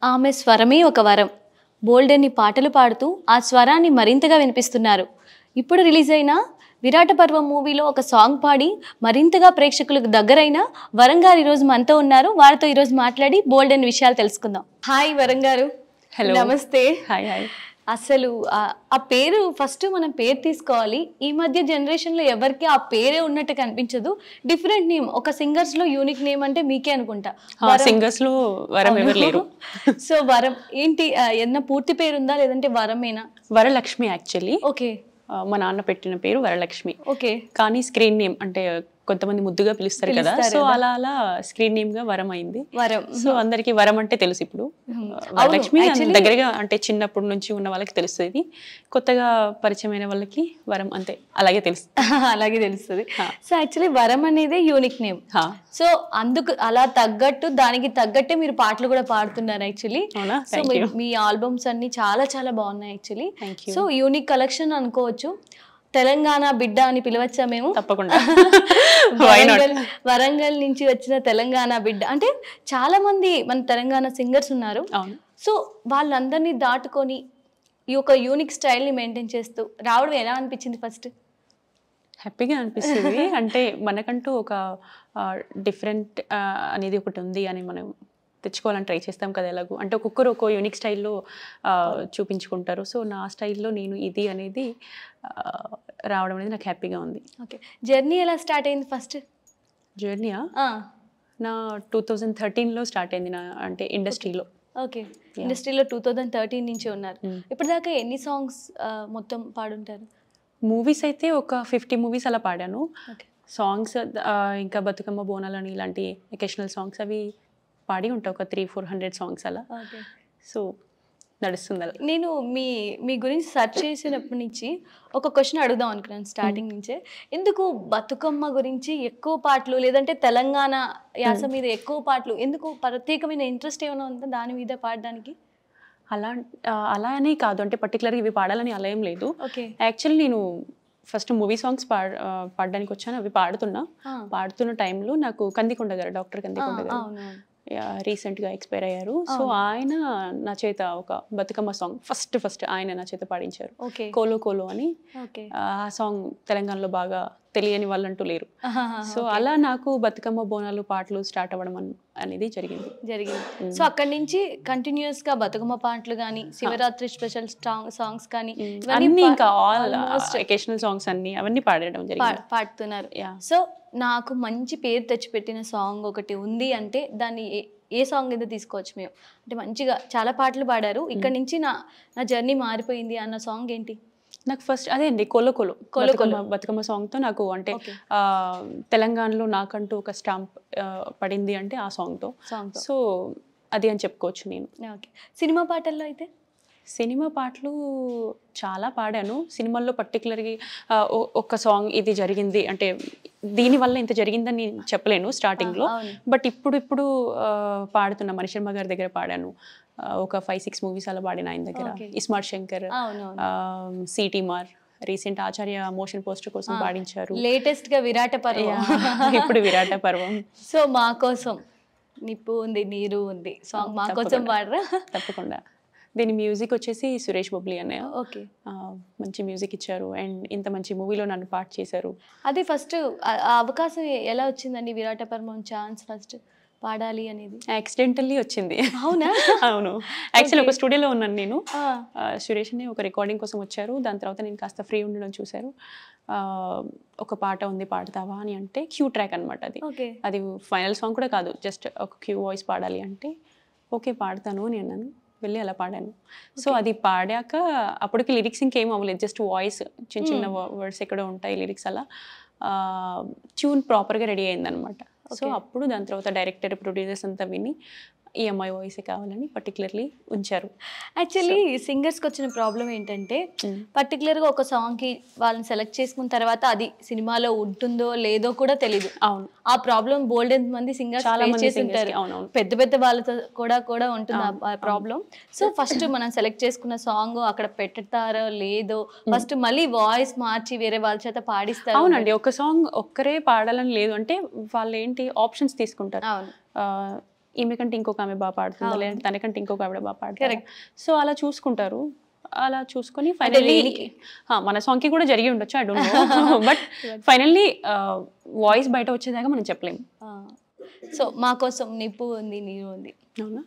ఆమె స్వరమే ఒక వరం బోల్డెన్ని పాటలు పాడుతూ ఆ స్వరాన్ని మరింతగా వినిపిస్తున్నారు ఇప్పుడు రిలీజ్ అయిన విరాట పర్వం మూవీలో ఒక సాంగ్ పాడి మరింతగా ప్రేక్షకులకు దగ్గరైన వరం గారు ఈరోజు మనతో ఉన్నారు వారితో ఈరోజు మాట్లాడి బోల్డెన్ విషయాలు తెలుసుకుందాం హాయ్ వరం గారు Hello. నమస్తే హాయ్ హాయ్ అసలు ఆ- ఆ పేరు ఫస్ట్ మనం పేరు తీసుకోవాలి ఈ మధ్య జనరేషన్లో ఎవరికి ఆ పేరే ఉన్నట్టు కనిపించదు డిఫరెంట్ నేమ్ ఒక సింగర్స్ లో యూనిక్ నేమ్ అంటే మీకే అనుకుంటా సింగర్స్ లో వరం ఎవరు లేరు సో వరం ఏంటి ఆ, ఏదన్నా పూర్తి పేరు ఉందా లేదంటే వరమేనా వరలక్ష్మి యాక్చువల్లీ ఓకే మా నాన్న పెట్టిన పేరు వరలక్ష్మి ఓకే కానీ స్క్రీన్ నేమ్ అంటే కొంతమంది ముద్దుగా పిలుస్తారు కదా సో అలా అలా స్క్రీన్ నేమ్ గా వరం అయింది వరం సో అందరికి వరం అంటే తెలుసు ఇప్పుడు వరలక్ష్మి అంత దగ్గరగా అంటే చిన్నప్పటి నుంచి ఉన్న వాళ్ళకి తెలుస్తుంది కొత్తగా పరిచయమైన వాళ్ళకి వరం అంతే అలాగే తెలుసు అలాగే తెలుస్తుంది సో యాక్చువల్లీ వరం అనేది యూనిక్ నేమ్ హా. సో అందుకు అలా తగ్గట్టు దానికి తగ్గట్టే మీరు పాటలు కూడా పాడుతున్నారు యాక్చువల్లీ అవునా సో మీ- మీ ఆల్బమ్స్ అన్ని చాలా చాలా బాగున్నాయి actually thank you so unique collection అనుకోవచ్చు తెలంగాణ బిడ్డ అని పిలవచ్చా మేము తప్పకుండా వై నాట్ వరంగల్ వరంగల్ నుంచి వచ్చిన తెలంగాణ బిడ్డ అంటే చాలా మంది మన తెలంగాణ సింగర్స్ ఉన్నారు అవును సో వాళ్ళందరినీ దాటుకొని ఈ యొక్క యూనిక్ స్టైల్ని మెయింటైన్ చేస్తూ రావడం ఎలా అనిపించింది ఫస్ట్ హ్యాపీగా అనిపిస్తుంది అంటే మనకంటూ ఒక డిఫరెంట్ అనేది ఒకటి ఉంది అని మనం తెచ్చుకోవాలని ట్రై చేస్తాం కదా ఎలాగో అంటే ఒక్కొక్కరు ఒక్కో యూనిక్ స్టైల్లో చూపించుకుంటారు సో నా స్టైల్లో నేను ఇది అనేది ఆ, రావడం అనేది నాకు హ్యాపీగా ఉంది ఓకే జర్నీ ఎలా స్టార్ట్ అయింది ఫస్ట్ జర్నీయా నా టూ థౌజండ్ థర్టీన్లో స్టార్ట్ అయింది నా అంటే ఇండస్ట్రీలో ఓకే ఇండస్ట్రీలో టూ థౌజండ్ థర్టీన్ నుంచి ఉన్నారు Mm. ఇప్పటిదాకా ఎన్ని సాంగ్స్ మొత్తం పాడుంటారు మూవీస్ అయితే ఒక ఫిఫ్టీ మూవీస్ అలా పాడాను ఓకే సాంగ్స్ ఇంకా బతుకమ్మ బోనాలు అని ఇలాంటి ఎకేషనల్ సాంగ్స్ అవి పాడి ఉంటాయి ఒక త్రీ ఫోర్ హండ్రెడ్ సాంగ్స్ అలా ఓకే సో నడుస్తుంది అలా నేను మీ మీ గురించి సెర్చ్ చేసినప్పటి నుంచి ఒక క్వశ్చన్ అడుగుదాం అనుకున్నాను స్టార్టింగ్ నుంచే ఎందుకు బతుకమ్మ గురించి ఎక్కువ పాటలు లేదంటే తెలంగాణ యాస మీద ఎక్కువ పాటలు ఎందుకు ప్రత్యేకమైన ఇంట్రెస్ట్ ఏమైనా ఉందా దాని మీద పాడడానికి అలా ఆ, అలా అని కాదు అంటే పర్టికులర్గా ఇవి పాడాలని అలా ఏం లేదు ఓకే యాక్చువల్లీ నేను ఫస్ట్ మూవీ సాంగ్స్ పాడ ఆ, పాడడానికి వచ్చాను అవి పాడుతున్నా పాడుతున్న టైంలో నాకు కందికొండ గారు డాక్టర్ కందికొండ గారు అవును రీసెంట్గా ఎక్స్పైర్ అయ్యారు సో ఆయన నా చేత ఒక బతుకమ్మ సాంగ్ ఫస్ట్ ఫస్ట్ ఆయన నా చేత పాడించారు ఓకే కోలో కోలో అని ఓకే ఆ సాంగ్ తెలంగాణలో బాగా తెలియని వాళ్ళంటూ లేరు సో అలా నాకు బతుకమ్మ బోనాలు పాటలు స్టార్ట్ అవ్వడం అన్- అనేది జరిగింది జరిగింది సో అక్కడి నుంచి కంటిన్యూస్ గా బతుకమ్మ పాటలు కానీ శివరాత్రి స్పెషల్ సాంగ్స్ కానీ ఇవన్నీ అన్ని పా- ఇంకా ఆల్ ఎకేషనల్ సాంగ్స్ అన్ని అవన్నీ పాడడం పా- జరిగింది పాడుతున్నారు Yeah. సో నాకు మంచి పేరు తెచ్చిపెట్టిన సాంగ్ ఒకటి ఉంది అంటే దాన్ని ఏ- ఏ సాంగ్ కింద తీసుకోవచ్చు మేము అంటే మంచిగా చాలా పాటలు పాడారు ఇక్కడ నుంచి నా నా జర్నీ మారిపోయింది అన్న సాంగ్ ఏంటి నాకు ఫస్ట్ అదే అండి కోలో కోలో కోలో బతుకమ్మ బతుకమ్మ సాంగ్ తో నాకు అంటే Okay. ఆ, తెలంగాణలో నాకంటూ ఒక స్టాంప్ పడింది అంటే ఆ సాంగ్ తో సాంగ్ సో అది అని చెప్పుకోవచ్చు నేను ఓకే సినిమా పాటల్లో అయితే సినిమా పాటలు చాలా పాడాను సినిమాల్లో పర్టికులర్గా ఒక సాంగ్ ఇది జరిగింది అంటే దీనివల్ల ఇంత జరిగిందని చెప్పలేను స్టార్టింగ్లో అవును బట్ ఇప్పుడు ఇప్పుడు ఆ, పాడుతున్న మణిశర్మ గారి దగ్గర పాడాను ఆ, ఒక ఫైవ్ సిక్స్ మూవీస్ అలా పాడిన ఆయన దగ్గర Okay. ఇస్మార్ట్ శంకర్ అవును సిటీ మార్ రీసెంట్ ఆచార్య మోషన్ పోస్టర్ కోసం పాడించారు లేటెస్ట్ గా విరాట పర్వం ఇప్పుడు విరాట పర్వం సో మా కోసం నిప్పు ఉంది నీరు ఉంది సాంగ్ మా కోసం పాడరా తప్పకుండా దీని మ్యూజిక్ వచ్చేసి సురేష్ బొబ్లీ అన్నయ్య ఓకే ఆ, మంచి మ్యూజిక్ ఇచ్చారు అండ్ ఇంత మంచి మూవీలో నన్ను పార్ట్ చేశారు అదే ఫస్ట్ ఆ అవకాశం ఎలా వచ్చిందండి విరాట పర్వం ఛాన్స్ ఫస్ట్ పాడాలి అనేది యాక్సిడెంటల్లీ వచ్చింది అవునా అవును యాక్చువల్లీ ఒక స్టూడియోలో ఉన్నాను నేను ఆ, ఆ, సురేష్ అని ఒక రికార్డింగ్ కోసం వచ్చారు దాని తర్వాత నేను కాస్త ఫ్రీ ఉండడం చూశారు ఆ, ఒక పాట ఉంది పాడతావా అని అంటే క్యూ ట్రాక్ అనమాట అది ఓకే అది ఫైనల్ సాంగ్ కూడా కాదు జస్ట్ ఒక క్యూ వాయిస్ పాడాలి అంటే ఓకే పాడతాను అని అన్నాను వెళ్ళి అలా పాడాను సో అది పాడాక అప్పటికి లిరిక్స్ ఇంకేం అవ్వలేదు జస్ట్ వాయిస్ చిన్న చిన్న వర్డ్స్ ఎక్కడో ఉంటాయి లిరిక్స్ అలా ట్యూన్ ప్రాపర్గా రెడీ అయిందనమాట సో అప్పుడు దాని తర్వాత డైరెక్టర్ ప్రొడ్యూసర్స్ అంతా విని ఈ అమ్మాయి వాయిస్ కావాలని పర్టికులర్లీ ఉంచారు యాక్చువల్లీ సింగర్స్కి వచ్చిన ప్రాబ్లం ఏంటంటే పర్టికులర్గా ఒక సాంగ్కి వాళ్ళని సెలెక్ట్ చేసుకున్న తర్వాత అది సినిమాలో ఉంటుందో లేదో కూడా తెలీదు అవును ఆ ప్రాబ్లం బోల్డెన్ మంది సింగర్స్ చాలా ఫేస్ మంది చేసి singers కి, ఉంటారు అవునవును. పెద్ద పెద్ద వాళ్ళతో కూడా కూడా ఉంటుంది ఆ ప్రాబ్లం సో ఫస్ట్ మనం సెలెక్ట్ చేసుకున్న సాంగ్ అక్కడ పెడతారో లేదో ఫస్ట్ మళ్ళీ వాయిస్ మార్చి వేరే వాళ్ళ చేత పాడిస్తారు అవునండి ఒక సాంగ్ ఒక్కరే పాడాలని లేదు అంటే వాళ్ళు ఏంటి ఆప్షన్స్ తీసుకుంటారు అవును ఆ, ఈమె కంటే ఇంకొక ఆమె బాగా పాడుతుందా అవును. లేదంటే తనకంటే ఇంకొక ఆవిడ బాగా పాడుతుంది Correct. సో అలా చూసుకుంటారు అలా చూసుకొని ఫైనల్లీ దీనికి- మన సాంగ్కి కూడా జరిగి ఉండొచ్చు I don't know but finally voice బయట వచ్చేదాకా మనం చెప్పలేము సో మా కోసం నిప్పు ఉంది నీరు ఉంది అవునా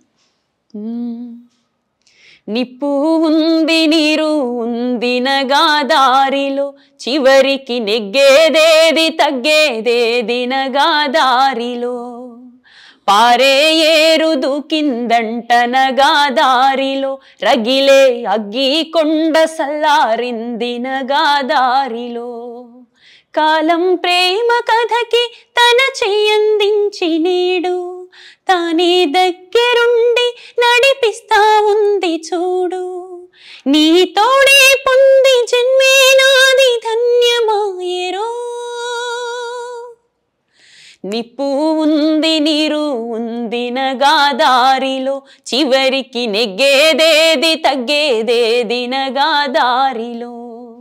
నిప్పు ఉంది నీరు ఉంది నగా దారిలో చివరికి నెగ్గేదేది తగ్గేదేది నగా దారిలో పారే ఏరుదు కిందంట నగా దారిలో రగిలే అగ్గి కొండ సల్లారింది నగా దారిలో కాలం ప్రేమ కథకి తన చెయ్యందించి నేడు తానే దగ్గరుండి నడిపిస్తా ఉంది చూడు నీ తోడే పొంది జన్మే నాది ధన్యమాయరో నిప్పు ఉంది నీరు ఉంది నగా దారిలో చివరికి నెగ్గేదేది తగ్గేదేది నగా దారిలో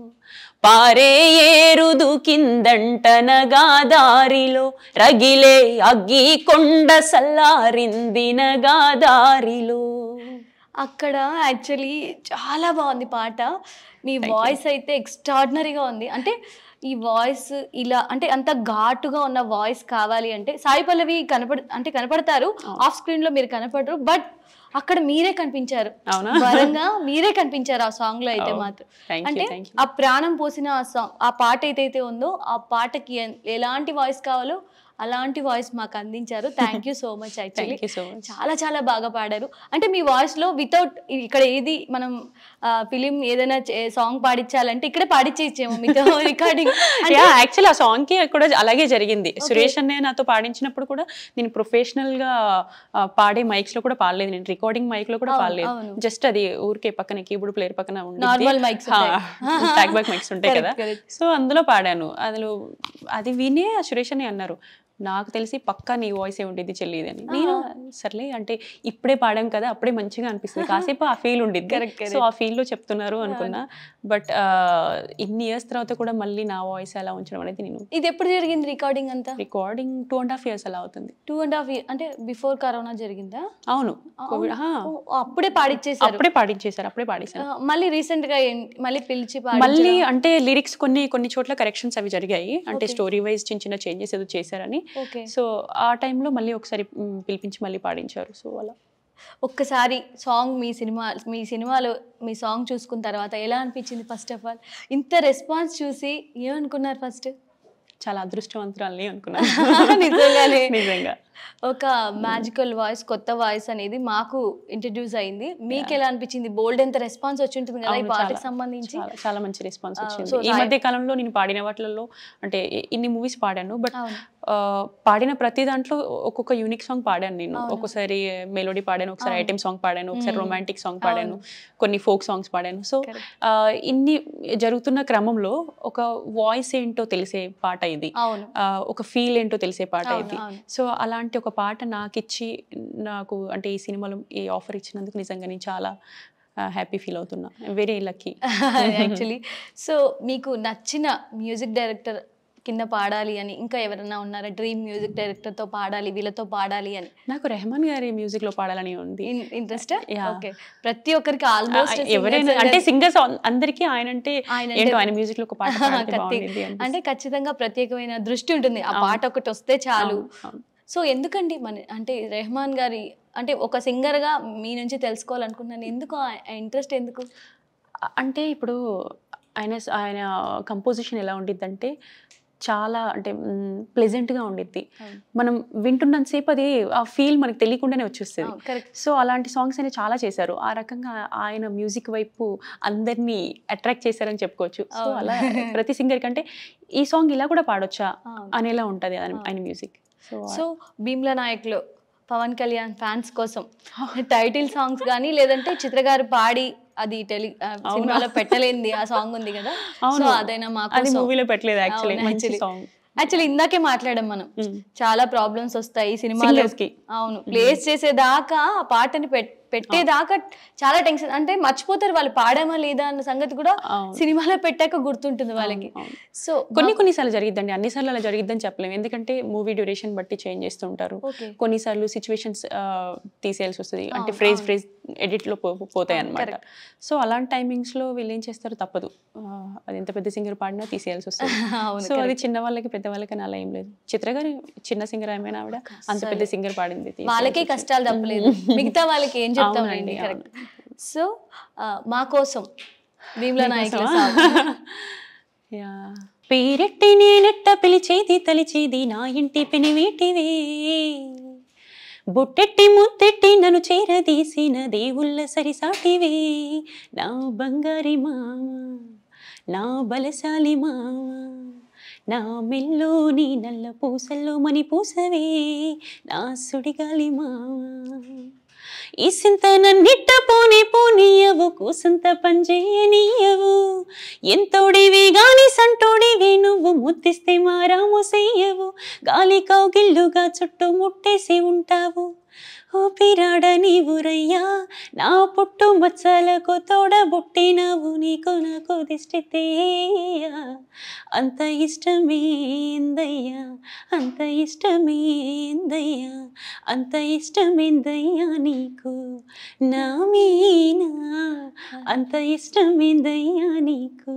పారే ఏరుదు కిందంట నగా దారిలో రగిలే అగ్గి కొండ సల్లారింది నగా దారిలో అక్కడ యాక్చువల్లీ చాలా బాగుంది పాట మీ వాయిస్ అయితే ఎక్స్ట్రాడినరీగా ఉంది అంటే ఈ వాయిస్ ఇలా అంటే అంత ఘాటుగా ఉన్న వాయిస్ కావాలి అంటే సాయి పల్లవి కనపడ అంటే కనపడతారు ఆఫ్ స్క్రీన్ లో మీరు కనపడరు బట్ అక్కడ మీరే కనిపించారు అవునా? వరంగా మీరే కనిపించారు ఆ సాంగ్ లో అయితే Oh, మాత్రం thank you, అంటే thank you. ఆ ప్రాణం పోసిన ఆ సాంగ్ ఆ పాట ఏదైతే ఉందో ఆ పాటకి ఎన్- ఎలాంటి వాయిస్ కావాలో అలాంటి వాయిస్ మాకు అందించారు thank you so much actually thank you so much చాలా చాలా బాగా పాడారు అంటే మీ వాయిస్ లో వితౌట్ ఇక్కడ ఏది మనం ఫిలిం ఏదైనా సాంగ్ పాడించాలంటే ఇక్కడే పాడించేయచ్చేమో మీతో రికార్డింగ్ యా యాక్చువల్లీ ఆ సాంగ్ కి కూడా అలాగే జరిగింది సురేష్ అన్నయ్య నాతో పాడించినప్పుడు కూడా నేను ప్రొఫెషనల్ గా ఆ, పాడే మైక్స్ లో కూడా పాడలేదు నేను రికార్డింగ్ మైక్ లో కూడా అవును, పాడలేదు అవును. జస్ట్ అది ఊరికే పక్కన కీబోర్డ్ ప్లేయర్ పక్కన Normal mics ఉంటాయి. ట్యాక్ బ్యాక్ మైక్స్ ఉంటాయి Correct, కదా correct. సో అందులో పాడాను అందులో అది వినే ఆ సురేష్ అని అన్నారు నాకు తెలిసి పక్కా నీ వాయిస్ ఏ ఉండేది చెల్లిది అని నేను సర్లే అంటే ఇప్పుడే పాడాం కదా అప్పుడే మంచిగా అనిపిస్తుంది కాసేపు ఆ ఫీల్ ఉండిద్ది Correct, correct. సో ఆ ఫీల్ లో చెప్తున్నారు అనుకున్నా బట్ ఇన్ని ఇయర్స్ తర్వాత కూడా మళ్ళీ నా వాయిస్ అలా ఉంచడం అనేది నేను ఇది ఎప్పుడు జరిగింది రికార్డింగ్ అంతా recording two and half years అలా అవుతుంది టూ అండ్ హాఫ్ అంటే బిఫోర్ కరోనా జరిగిందా అవును కోవిడ్ ఓ, అప్పుడే పాడిచ్చేసారు అప్పుడే పాడించేశారు అప్పుడే పాడేశారు ఆ, మళ్ళీ రీసెంట్ గా ఏం- మళ్ళీ పిలిచి మళ్ళీ అంటే లిరిక్స్ కొన్ని కొన్ని చోట్ల కరెక్షన్స్ అవి జరిగాయి అంటే స్టోరీ వైజ్ చిన్న చిన్న చేంజెస్ ఏదో చేశారని ఓకే సో ఆ టైంలో మళ్ళీ ఒకసారి మ్, పిలిపించి మళ్ళీ పాడించారు సో అలా ఒక్కసారి సాంగ్ మీ సినిమా మీ సినిమాలో మీ సాంగ్ చూసుకున్న తర్వాత ఎలా అనిపించింది ఫస్ట్ ఆఫ్ ఆల్ ఇంత రెస్పాన్స్ చూసి ఏమనుకున్నారు ఫస్ట్ చాలా అదృష్టవంతురాలని అనుకున్నాను నిజంగానే నిజంగా ఒక మ్యాజికల్ వాయిస్ కొత్త వాయిస్ అనేది మాకు ఇంట్రడ్యూస్ అయింది మీకు ఎలా అనిపించింది బోల్డ్ ఎంత రెస్పాన్స్ వచ్చి ఉంటుంది కదా ఈ అవును, పాటకి చాలా, సంబంధించి చాలా చాలా మంచి రెస్పాన్స్ ఆ, వచ్చింది so ఈ I- మధ్య కాలంలో నేను పాడిన వాటిలలో అంటే ఇ- ఇన్ని మూవీస్ పాడాను బట్ అవును. పాడిన ప్రతి దాంట్లో ఒక్కొక్క యూనిక్ సాంగ్ పాడాను నేను ఒక్కొక్కసారి మెలోడీ పాడాను ఒకసారి ఐటెం సాంగ్ పాడాను ఒకసారి రొమాంటిక్ సాంగ్ పాడాను కొన్ని ఫోక్ సాంగ్స్ పాడాను సో ఇన్ని జరుగుతున్న క్రమంలో ఒక వాయిస్ ఏంటో తెలిసే పాట ఇది అవును ఆ, ఒక ఫీల్ ఏంటో తెలిసే పాట అవును, ఇది అవును. సో అలాంటి ఒక పాట నాకు ఇచ్చి నాకు అంటే ఈ సినిమాలో ఈ ఆఫర్ ఇచ్చినందుకు నిజంగా నేను చాలా హ్యాపీ ఫీల్ అవుతున్నా వెరీ లక్కీ యాక్చువల్లీ సో మీకు నచ్చిన మ్యూజిక్ డైరెక్టర్ కింద పాడాలి అని ఇంకా ఎవరైనా ఉన్నారా డ్రీమ్ మ్యూజిక్ డైరెక్టర్ తో పాడాలి వీళ్ళతో పాడాలి అని నాకు రెహమాన్ గారి మ్యూజిక్ లో పాడాలని ఉంది ఇంట్రెస్ట్ Yeah. ఓకే ప్రతి ఒక్కరికి ఆల్మోస్ట్ ఆ, ఎవరైనా అంటే సింగర్స్ అందరికీ ఆయన అంటే ఆయన ఏంటో ఆయన మ్యూజిక్ లో ఒక పాట పాడితే బాగుండేది అనిపిస్తుంది. అంటే ఖచ్చితంగా ప్రత్యేకమైన దృష్టి ఉంటుంది ఆ పాట ఒకటి వస్తే చాలు అవును, అవును. సో ఎందుకండి మన అంటే రెహమాన్ గారి అంటే ఒక సింగర్ గా మీ నుంచి తెలుసుకోవాలనుకుంటున్నాను ఎందుకు ఇంట్రెస్ట్ ఎందుకు అ- అంటే ఇప్పుడు ఆయన స- ఆయన కంపోజిషన్ ఎలా ఉండిద్దంటే చాలా అంటే ప్లెజెంట్గా ఉండిద్ది అవును. మనం వింటున్నంతసేపు అది ఆ ఫీల్ మనకు తెలియకుండానే వచ్చేస్తుంది కరెక్ట్ సో అలాంటి సాంగ్స్ అనేవి చాలా చేశారు ఆ రకంగా ఆయన మ్యూజిక్ వైపు అందరినీ అట్రాక్ట్ చేశారని చెప్పుకోవచ్చు సో అవును. అలా ప్రతి సింగర్ కంటే ఈ సాంగ్ ఇలా కూడా పాడొచ్చా అవును. అనేలా ఉంటుంది ఆయన ఆయన మ్యూజిక్ సో సో భీమ్లా నాయక్లో పవన్ కళ్యాణ్ ఫ్యాన్స్ కోసం టైటిల్ సాంగ్స్ కానీ లేదంటే చిత్ర గారు పాడి అది టెలి ఆ, సినిమాలో పెట్టలేంది ఆ సాంగ్ ఉంది కదా సో అవును. అదైనా మా అది కోసం మూవీలో పెట్టలేదు యాక్చువల్లీ అవును, మంచి actually. సాంగ్ యాక్చువల్లీ ఇందాకే మాట్లాడాం మనం చాలా ప్రాబ్లమ్స్ వస్తాయి సినిమాలో Singers కి. అవును ప్లేస్ చేసేదాకా ఆ పాటని పెట్ పెట్టేదాకా చాలా టెన్షన్ అంటే మర్చిపోతారు వాళ్ళు పాడామా లేదా అన్న సంగతి కూడా అవును. సినిమాలో పెట్టాక గుర్తుంటుంది వాళ్ళకి అవును. సో కొన్ని కొన్నిసార్లు జరిగిద్దండి అన్నిసార్లు అలా జరిగిద్దని చెప్పలేము ఎందుకంటే మూవీ డ్యూరేషన్ బట్టి చేంజ్ చేస్తుంటారు ఓకే కొన్నిసార్లు సిచ్యువేషన్స్ తీసేయాల్సి వస్తుంది అంటే అవును, ఫ్రేజ్ అవును. ఫ్రేజ్ ఎడిట్లో పోతాయి అవును, అనమాట సో అలాంటి టైమింగ్స్ లో వీళ్ళు ఏం చేస్తారు తప్పదు ఆ, అది ఎంత పెద్ద సింగర్ పాడినా తీసేయాల్సి వస్తుంది అవును సో అది చిన్న వాళ్ళకి పెద్ద వాళ్ళకి అని అలా ఏం లేదు చిత్ర గారి చిన్న సింగర్ ఏమైనా ఆవిడ అంత పెద్ద సింగర్ పాడింది తీసేయాల్సి వాళ్ళకే వచ్చింది. కష్టాలు తప్పలేదు మిగతా వాళ్ళకి ఏం చెప్తామండి అవునండి, కరెక్ట్ సో మా కోసం భీమ్ల నాయకుల మీకోసమా? song. యా. పేరెట్టి నేనెట్ట పిలిచేది తలిచేది నా ఇంటి పెనివేటివే బొట్టెట్టి ముత్తెట్టి నన్ను చేరదీసిన దేవుళ్ళ సరిసాటివే నా బంగారి మామ నా బలశాలి మామ నా మెల్లోని నల్ల పూసల్లో మని పూసవే నా సుడిగాలి మామ ఈ సింత నన్నిట్ట పోనే పోనీయవు కూసంత పనిచేయనీయవు ఎంతోడివి గాని సంటోడివి నువ్వు ముద్దిస్తే మారాము చెయ్యవు గాలి కౌగిల్లుగా చుట్టూ ముట్టేసి ఉంటావు ఊపిరాడ నీవురయ్యా నా పుట్టు మచ్చలకు తోడబుట్టినవు నీకు నాకు దిష్టితేయ్యా అంత ఇష్టమేందయ్యా అంత ఇష్టమేందయ్యా అంత ఇష్టమేందయ్యా నీకు నా మీనా అంత ఇష్టమేందయ్యా నీకు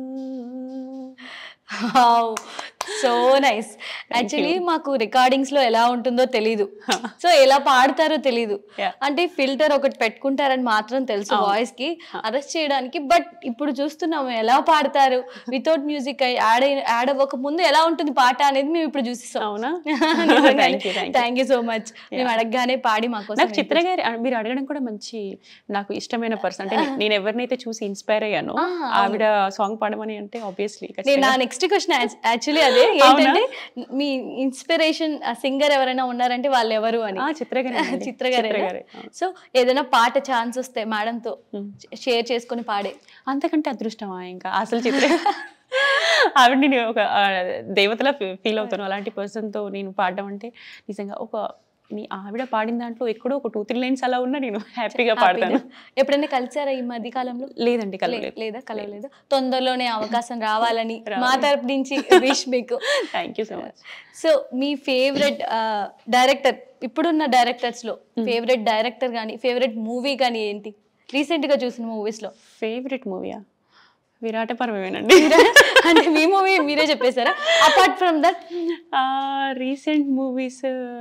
సో నైస్ యాక్చువల్లీ మాకు రికార్డింగ్స్ లో ఎలా ఉంటుందో తెలీదు సో ఎలా పాడతారో తెలీదు Yeah. అంటే ఫిల్టర్ ఒకటి పెట్టుకుంటారని మాత్రం తెలుసు వాయిస్ కి అరెస్ట్ చేయడానికి బట్ ఇప్పుడు చూస్తున్నాము ఎలా పాడతారు వితౌట్ మ్యూజిక్ యాడ్ యాడ్ అవ్వక ముందు ఎలా ఉంటుంది పాట అనేది మేము ఇప్పుడు చూసిస్తాం అవునా thank you thank you thank you so much మేము అడగగానే పాడి మాకు నాకు చిత్ర గారి ఆ, మీరు అడగడం కూడా మంచి నాకు ఇష్టమైన పర్సన్ అంటే నే- నేను ఎవరినైతే చూసి ఇన్స్పైర్ అయ్యానో ఆ, అవును. ఆవిడ సాంగ్ పాడమని అంటే ఆబ్వియస్లీ నేను నా నెక్స్ట్ క్వశ్చన్ యాక్చువల్లీ అదే ఏంటంటే మీ ఇన్స్పిరేషన్ సింగర్ ఎవరైనా ఉన్నారంటే వాళ్ళు ఎవరు అని చిత్ర గారే అండి. చిత్ర గారే చిత్ర గారే, అవును. సో ఏదైనా పాట ఛాన్స్ వస్తే మేడంతో Hmm. షేర్ చేసుకొని పాడే అంతకంటే అదృష్టమా ఇంకా అసలు చిత్ర ఆవిడ నేను ఒక ఆ, దేవతలా ఫీల్ అవుతాను అలాంటి person తో నేను పాడడం అంటే నిజంగా ఒక నీ ఆవిడ పాడిన దాంట్లో ఎక్కడో ఒక టూ త్రీ లైన్స్ అలా ఉన్నా నేను హ్యాపీగా పాడతాను ఎప్పుడైనా కలిసారా ఈ మధ్య కాలంలో లేదండి లే- కలవలేదు లేదా కలవలేదు తొందరలోనే అవకాశం రావాలని మా తరపు నుంచి విష్ మీకు thank you so much so మీ ఫేవరెట్ డైరెక్టర్ ఇప్పుడున్న డైరెక్టర్స్ లో ఫేవరెట్ డైరెక్టర్ కానీ ఫేవరెట్ మూవీ కానీ ఏంటి రీసెంట్ గా చూసిన మూవీస్ లో ఫేవరెట్ మూవీయా విరాట పర్వమేనండి అంటే మీ మూవీ మీరే చెప్పేశారా apart from that recent movies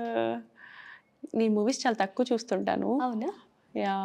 నేను మూవీస్ చాలా తక్కువ చూస్తుంటాను అవునా యా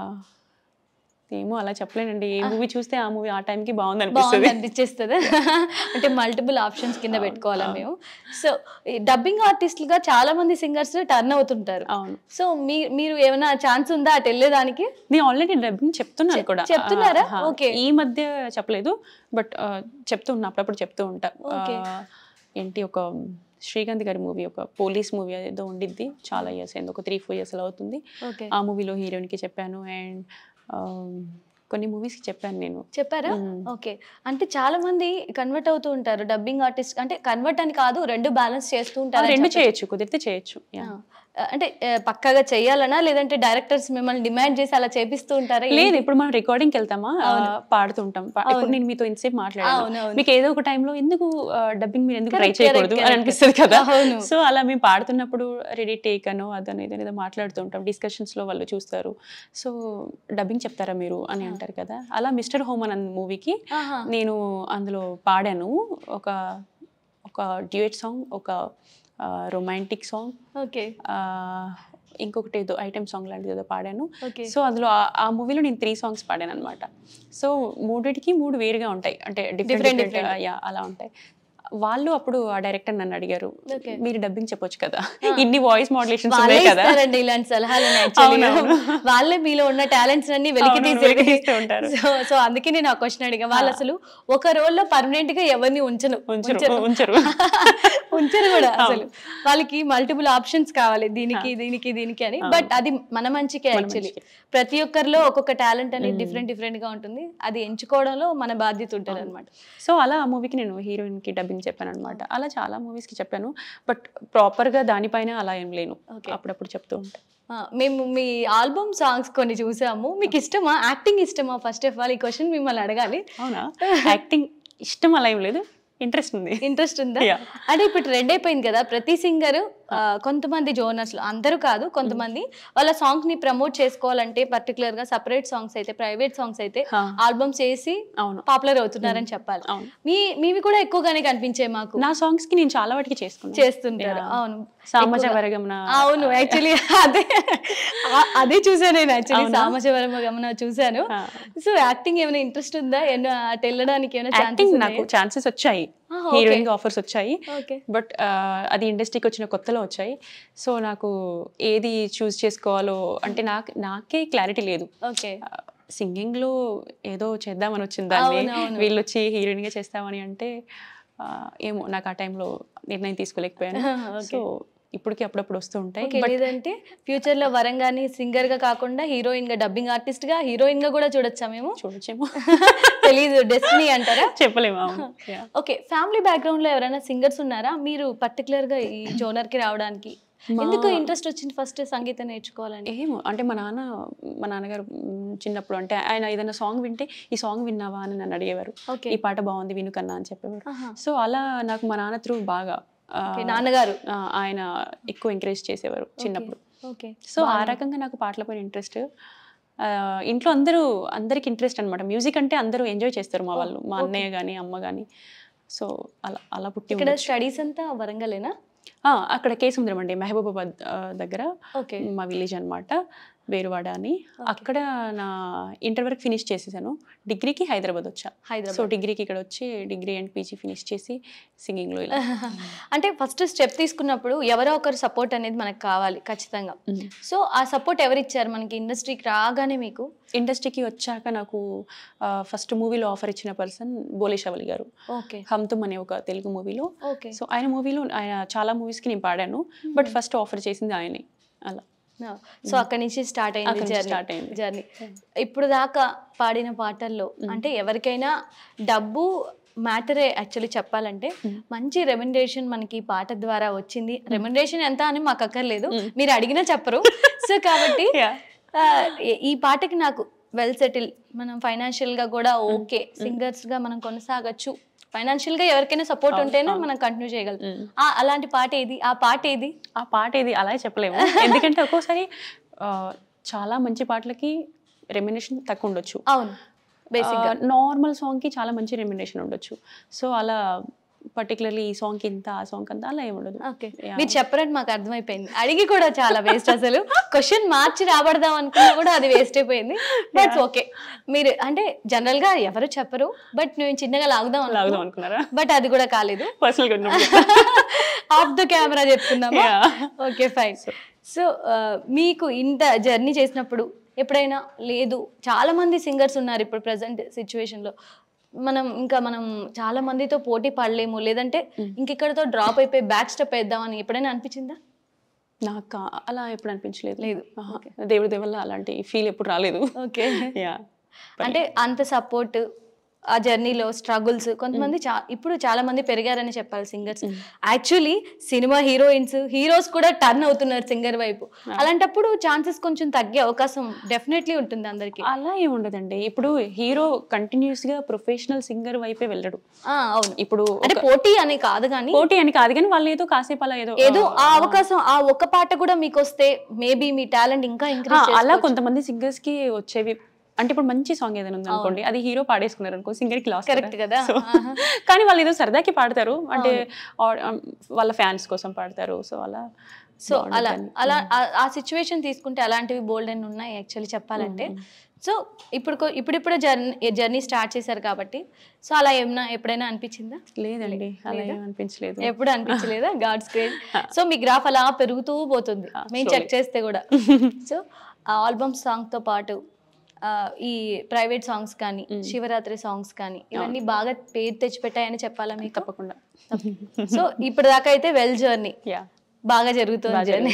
ఏమో అలా చెప్పలేనండి ఏ మూవీ చూస్తే ఆ మూవీ ఆ టైంకి బాగుంది బాగుంది అనిపిస్తుంది అనిపించేస్తుంది అంటే మల్టిపుల్ ఆప్షన్స్ కింద పెట్టుకోవాలా మేము సో డబ్బింగ్ ఆర్టిస్టులుగా చాలా మంది సింగర్స్ టర్న్ అవుతుంటారు అవును సో మీ మీరు ఏమైనా ఛాన్స్ ఉందా అటు వెళ్ళేదానికి నేను ఆల్రెడీ డబ్బింగ్ చెప్తున్నాను కూడా చెప్తున్నారా? ఆ, హా. Okay. ఈ మధ్య చెప్పలేదు బట్ చెప్తూ ఉన్నా అప్పుడప్పుడు చెప్తూ ఉంటా Okay. ఆ, ఏంటి ఒక శ్రీకాంత్ గారి మూవీ ఒక పోలీస్ మూవీ ఏదో ఉండిద్ది చాలా ఇయర్స్ అయింది ఒక త్రీ ఫోర్ ఇయర్స్ అలా అవుతుంది ఓకే ఆ మూవీలో హీరోయిన్కి చెప్పాను అండ్ కొన్ని మూవీస్కి చెప్పాను నేను చెప్పారా మ్మ్. ఓకే అంటే చాలా మంది కన్వర్ట్ అవుతూ ఉంటారు డబ్బింగ్ ఆర్టిస్ట్ అంటే కన్వర్ట్ అని కాదు రెండు బ్యాలెన్స్ చేస్తూ ఆ, ఉంటారు రెండు చేయొచ్చు కుదిరితే చేయొచ్చు Yeah. అంటే ఆ, పక్కాగా చెయ్యాలనా లేదంటే డైరెక్టర్స్ మిమ్మల్ని డిమాండ్ చేసి అలా చేపిస్తూ ఉంటారా లేదు ఇప్పుడు మనం రికార్డింగ్కి వెళ్తామా ఆ, పాడుతుంటాం పా- ఇప్పుడు నేను మీతో ఇంతసేపు మాట్లాడాను అవునవును. మీకు ఏదో ఒక టైంలో ఎందుకు డబ్బింగ్ మీరు ఎందుకు ట్రై Correct, చేయకూడదు correct, అని correct. అనిపిస్తుంది కదా అవును. సో అలా మేము పాడుతున్నప్పుడు రెడీ టేక్ అనో అదనో ఇదనో ఏదో మాట్లాడుతూ ఉంటాం డిస్కషన్స్ లో వాళ్ళు చూస్తారు సో డబ్బింగ్ చెప్తారా మీరు అని అంటారు కదా అలా మిస్టర్ హోమ్ అన్న మూవీకి ఆహా. నేను అందులో పాడాను ఒక ఒక డ్యూయట్ సాంగ్ ఒక రొమాంటిక్ సాంగ్ ఓకే ఇంకొకటి ఏదో ఐటమ్ సాంగ్ లాంటిది ఏదో పాడాను ఓకే సో అందులో ఆ- ఆ మూవీలో నేను త్రీ సాంగ్స్ పాడాను అనమాట సో మూడిటికి మూడు వేరుగా ఉంటాయి అంటే Different, డిఫరెంట్ యా అలా ఉంటాయి వాళ్ళు అప్పుడు ఆ డైరెక్టర్ నన్ను అడిగారు Okay. మీరు డబ్బింగ్ చెప్పొచ్చు కదా ఇన్ని వాయిస్ మోడ్యులేషన్స్ వాళ్ళే ఉన్నాయి కదా ఇస్తారండి ఇలాంటి సలహాలు యాక్చువల్లీ అవునవును. వాళ్ళే మీలో ఉన్న టాలెంట్స్ అన్ని వెలికి అవును, వెలికి తీసేది తీస్తూ ఉంటారు. సో సో అందుకే నేను ఆ క్వశ్చన్ అడిగా వాళ్ళు అసలు ఒక రోల్ లో పర్మనెంట్ గా ఎవరిని ఉంచను ఉంచరు ఉంచరు ఉంచరు కూడా అసలు వాళ్ళకి మల్టిపుల్ ఆప్షన్స్ కావాలి దీనికి దీనికి దీనికి అని బట్ అది మన మంచికే యాక్చువల్లీ ప్రతి ఒక్కరిలో ఒక్కొక్క టాలెంట్ అనేది డిఫరెంట్ డిఫరెంట్ గా ఉంటుంది అది ఎంచుకోవడంలో మన బాధ్యత ఉంటుంది అనమాట సో అలా ఆ మూవీకి నేను హీరోయిన్ కి డబ్బింగ్ నేను చెప్పాను అనమాట అలా చాలా మూవీస్కి చెప్పాను బట్ ప్రాపర్గా దానిపైన అలా ఏం లేను Okay. అప్పుడప్పుడు చెప్తూ ఉంటాను ఆ, మేము మీ ఆల్బమ్ సాంగ్స్ కొన్ని చూసాము మీకు ఇష్టమా యాక్టింగ్ ఇష్టమా ఫస్ట్ ఆఫ్ ఆల్ ఈ క్వశ్చన్ మిమ్మల్ని అడగాలి అవునా యాక్టింగ్ ఇష్టం అలా ఏం లేదు ఇంట్రెస్ట్ ఉంది ఇంట్రెస్ట్ ఉందా Yeah. అంటే ఇప్పుడు రెడ్ అయిపోయింది కదా ప్రతి సింగర్ కొంతమంది జోనర్స్ లో అందరూ కాదు కొంతమంది వాళ్ళ సాంగ్ ని ప్రమోట్ చేసుకోవాలంటే పర్టికులర్ గా సపరేట్ సాంగ్స్ అయితే ప్రైవేట్ సాంగ్స్ అయితే హా. ఆల్బమ్స్ చేసి అవును పాపులర్ అవుతున్నారని చెప్పాలి అవును మీ మీవి కూడా ఎక్కువగానే కనిపించాయి మాకు నా సాంగ్స్ కి నేను చాలా వాటికి చేసుకున్నాను చేస్తుంటారు Yeah. అవును సామజ ఎక్కువగా. వరగమన అవును యాక్చువల్లీ అదే ఆ- అదే చూసాను నేను యాక్చువల్లీ అవునా? సామశవరం గమన చూసాను ఆ. సో యాక్టింగ్ ఏమైనా ఇంట్రెస్ట్ ఉందా ఏమైనా అటు వెళ్ళడానికి ఏమైనా యాక్టింగ్ ఛాన్సెస్ నాకు ఛాన్సెస్ వచ్చాయి Ah, okay. హీరోయిన్ ఆఫర్స్ వచ్చాయి ఓకే బట్ అది ఇండస్ట్రీకి వచ్చిన కొత్తలో వచ్చాయి సో నాకు ఏది చూస్ చేసుకోవాలో అంటే నాకు నాకే క్లారిటీ లేదు ఓకే సింగింగ్ లో ఏదో చేద్దామని వచ్చింది దాన్ని అవును, అవును. వీళ్ళు వచ్చి హీరోయిన్ గా చేస్తామని అంటే ఆ, ఏమో నాకు ఆ టైంలో నిర్ణయం తీసుకోలేకపోయాను Okay. సో ఇప్పటికి అప్పుడప్పుడు వస్తూ ఉంటాయి ఓకే బట్ లేదంటే ఫ్యూచర్ లో వరంగాని సింగర్ గా కాకుండా హీరోయిన్ గా డబ్బింగ్ ఆర్టిస్ట్ గా హీరోయిన్ గా కూడా చూడొచ్చా మేము చూడొచ్చేమో తెలీదు డెస్టినీ అంటారా చెప్పలేము అవును Yeah. ఓకే ఫ్యామిలీ బ్యాక్గ్రౌండ్ లో ఎవరైనా సింగర్స్ ఉన్నారా మీరు పర్టికులర్ గా ఈ జోనర్ కి రావడానికి మా- ఎందుకు ఇంట్రెస్ట్ వచ్చింది ఫస్ట్ సంగీతం నేర్చుకోవాలని ఏమో అంటే మా నాన్న మా నాన్నగారు మ్, చిన్నప్పుడు అంటే ఆయన ఏదైనా సాంగ్ వింటే ఈ సాంగ్ విన్నావా అని నన్ను అడిగేవారు ఓకే ఈ పాట బాగుంది విను కన్నా అని చెప్పేవారు ఆహా. సో అలా నాకు మా నాన్న త్రూ బాగా ఆ, ఓకే, నాన్నగారు ఆ, ఆయన ఎక్కువ ఎంకరేజ్ చేసేవారు చిన్నప్పుడు ఓకే సో ఆ రకంగా నాకు పాటల పైన ఇంట్రెస్ట్ ఇంట్లో అందరూ అందరికి ఇంట్రెస్ట్ అనమాట మ్యూజిక్ అంటే అందరూ ఎంజాయ్ చేస్తారు మా వాళ్ళు మా అన్నయ్య కానీ అమ్మ కానీ సో అలా అలా పుట్టి ఇక్కడ ఉండొచ్చు. స్టడీస్ అంతా వరంగలేనా ఆ, అక్కడ కేసముద్రం అండి మహబూబాబాద్ ఆ, దగ్గర ఓకే మా విలేజ్ అన్నమాట వేరువాడ అని అక్కడ నా ఇంటర్ వరకు ఫినిష్ చేసేసాను డిగ్రీకి హైదరాబాద్ వచ్చా సో హైదరాబాద్ డిగ్రీకి ఇక్కడ వచ్చి డిగ్రీ అండ్ పీజీ ఫినిష్ చేసి సింగింగ్లో ఇలా అంటే ఫస్ట్ స్టెప్ తీసుకున్నప్పుడు ఎవరో ఒకరు సపోర్ట్ అనేది మనకు కావాలి ఖచ్చితంగా సో ఆ సపోర్ట్ ఎవరు ఇచ్చారు మనకి ఇండస్ట్రీకి రాగానే మీకు ఇండస్ట్రీకి వచ్చాక నాకు ఫస్ట్ మూవీలో ఆఫర్ ఇచ్చిన పర్సన్ బోలేశవలి గారు ఓకే హమ్తుమ్ అనే ఒక తెలుగు మూవీలో ఓకే సో ఆయన మూవీలో ఆయన చాలా మూవీస్కి నేను పాడాను బట్ ఫస్ట్ ఆఫర్ చేసింది ఆయనే అలా సో అక్కడి నుంచి స్టార్ట్ అయింది అక్కడి నుంచి జర్నీ start అయింది. జర్నీ ఇప్పుడు దాకా పాడిన పాటల్లో అంటే ఎవరికైనా డబ్బు మ్యాటరే యాక్చువల్లీ చెప్పాలంటే మంచి రెమ్యునరేషన్ మనకి ఈ పాట ద్వారా వచ్చింది రెమ్యునరేషన్ ఎంత అని మాకు అక్కర్లేదు మీరు అడిగినా చెప్పరు సో కాబట్టి Yeah. ఆ, ఈ- ఈ పాటకి నాకు వెల్ సెటిల్ మనం ఫైనాన్షియల్ గా కూడా ఓకే సింగర్స్ గా మనం కొనసాగచ్చు ఫైనాన్షియల్ గా ఎవరికైనా సపోర్ట్ ఉంటేనే మనం కంటిన్యూ చేయగలం ఆ, అలాంటి పాట ఏది ఆ పాట ఏది ఆ పాట ఏది అలా చెప్పలేము ఎందుకంటే ఒక్కోసారి ఆ, చాలా మంచి పాటలకి రెమ్యునేషన్ తక్కువ ఉండొచ్చు అవును బేసిక్ గా నార్మల్ సాంగ్కి చాలా మంచి రెమ్యునేషన్ ఉండొచ్చు సో అలా పర్టికులర్లీ ఈ సాంగ్కి ఇంత ఆ సాంగ్ అంత అలా ఏమి ఉండదు ఓకే Yeah. మీరు చెప్పరని మాకు అర్థమైపోయింది అడిగి కూడా చాలా వేస్ట్ అసలు క్వశ్చన్ మార్చి రాబడదాం అనుకున్నా కూడా అది వేస్ట్ అయిపోయింది బట్ ఓకే మీరు అంటే జనరల్ గా ఎవరు చెప్పరు బట్ నేను చిన్నగా లాగుదాం లాగుదాం అనుకున్నారా బట్ అది కూడా కాలేదు పర్సనల్గా ఉన్నప్పుడు ఆఫ్ ద కెమెరా చెప్తున్నామా Yeah. ఓకే ఫైన్ సో మీకు ఇంత జర్నీ చేసినప్పుడు ఎప్పుడైనా లేదు చాలా మంది సింగర్స్ ఉన్నారు ఇప్పుడు ప్రజెంట్ సిచ్యువేషన్ లో మనం ఇంకా మనం చాలా మందితో పోటీ పడలేము లేదంటే ఇంకెక్కడితో డ్రాప్ అయిపోయి బ్యాక్ స్టెప్ వేద్దామని ఎప్పుడైనా అనిపించిందా నాకు ఆ- అలా ఎప్పుడు అనిపించలేదు లేదు. ఆహా. దేవుడి దేవల్ల అలాంటి ఫీల్ ఎప్పుడు రాలేదు ఓకే యా అంటే అంత సపోర్ట్ ఆ జర్నీలో స్ట్రగుల్స్ కొంతమంది చా ఇప్పుడు చాలా మంది పెరిగారని చెప్పాలి సింగర్స్ యాక్చువల్లీ సినిమా హీరోయిన్స్ హీరోస్ కూడా టర్న్ అవుతున్నారు సింగర్ వైపు అలాంటప్పుడు ఛాన్సెస్ కొంచెం తగ్గే అవకాశం డెఫినెట్లీ ఉంటుంది అందరికి అలా ఏమి ఉండదండి ఇప్పుడు హీరో కంటిన్యూస్ గా ప్రొఫెషనల్ సింగర్ వైపే వెళ్ళడు అవును ఇప్పుడు అంటే పోటీ అని కాదు కానీ పోటీ అని కాదు కానీ వాళ్ళు ఏదో కాసేపు అలా ఏదో ఏదో ఆ అవకాశం ఆ ఒక్క పాట కూడా మీకు వస్తే మేబీ మీ టాలెంట్ ఇంకా ఆ, ఇంక్రీజ్ అలా కొంతమంది సింగర్స్ కి వచ్చేవి అంటే ఇప్పుడు మంచి సాంగ్ ఏదైనా ఉంది అనుకోండి అది హీరో పాడేసుకున్నారు అనుకో సింగర్ కి లాస్ కరెక్ట్ కదా ఆహా. కానీ వాళ్ళు ఏదో సరదాకి పాడతారు అంటే ఆ- వాళ్ళ ఫ్యాన్స్ కోసం పాడతారు సో అలా సో అలా అలా ఆ- ఆ సిచ్యువేషన్ తీసుకుంటే అలాంటివి బోల్డ్ అని ఉన్నాయి యాక్చువల్లీ చెప్పాలంటే సో ఇప్పుడు కొ- ఇప్పుడిప్పుడే జర్నీ జర్నీ స్టార్ట్ చేశారు కాబట్టి సో అలా ఏమన్నా ఎప్పుడైనా అనిపించిందా లేదండి అలా ఏం అనిపించలేదు ఎప్పుడు అనిపించలేదా గాడ్స్ గ్రేట్ సో మీ గ్రాఫ్ అలా పెరుగుతూ పోతుంది మేము చెక్ చేస్తే కూడా సో ఆ ఆల్బమ్ సాంగ్ తో పాటు ఆ, ఈ ప్రైవేట్ సాంగ్స్ కానీ శివరాత్రి సాంగ్స్ కానీ ఇవన్నీ బాగా పేరు తెచ్చిపెట్టాయని చెప్పాలా మీకు తప్పకుండా సో ఇప్పుడు దాకా అయితే వెల్ జర్నీ యా బాగా జరుగుతుంది జర్నీ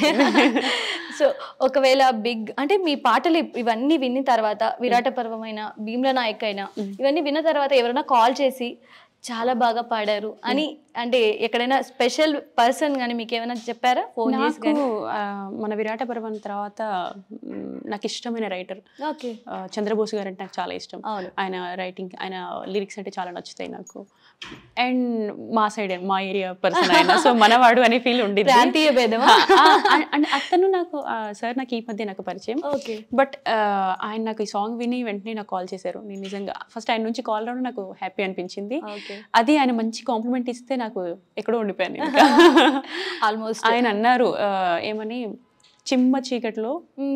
సో ఒకవేళ బిగ్ అంటే మీ పాటలు ఇప్- ఇవన్నీ విన్న తర్వాత విరాట పర్వమైన భీమ్ల నాయక్ అయినా ఇవన్నీ విన్న తర్వాత ఎవరైనా కాల్ చేసి చాలా బాగా పాడారు అని అంటే ఎక్కడైనా స్పెషల్ పర్సన్ కానీ మీకు ఏమైనా చెప్పారా ఫోన్ చేసి నాకు ఆ, మన విరాట పర్వం తర్వాత మ్, నాకు ఇష్టమైన రైటర్ ఓకే చంద్రబోస్ గారు అంటే నాకు చాలా ఇష్టం అవును ఆయన రైటింగ్ ఆయన లిరిక్స్ అంటే చాలా నచ్చుతాయి నాకు అండ్ మా సైడ్ మా ఏరియా పర్సన్ ఆయన సో మనవాడు అనే ఫీల్ ఉండేది ప్రాంతీయ భేదమా అండ్ అతను నాకు సార్ నాకు ఈ మధ్య నాకు పరిచయం ఓకే బట్ ఆయన నాకు ఈ సాంగ్ విని వెంటనే నాకు కాల్ చేశారు నేను నిజంగా ఫస్ట్ ఆయన నుంచి కాల్ రావడం నాకు హ్యాపీ అనిపించింది ఓకే అది ఆయన మంచి కాంప్లిమెంట్ ఇస్తే నాకు ఎక్కడో ఉండిపోయాను ఇంకా. ఆల్మోస్ట్ ఆయన అన్నారు ఆ, ఏమని చిమ్మ చీకట్లో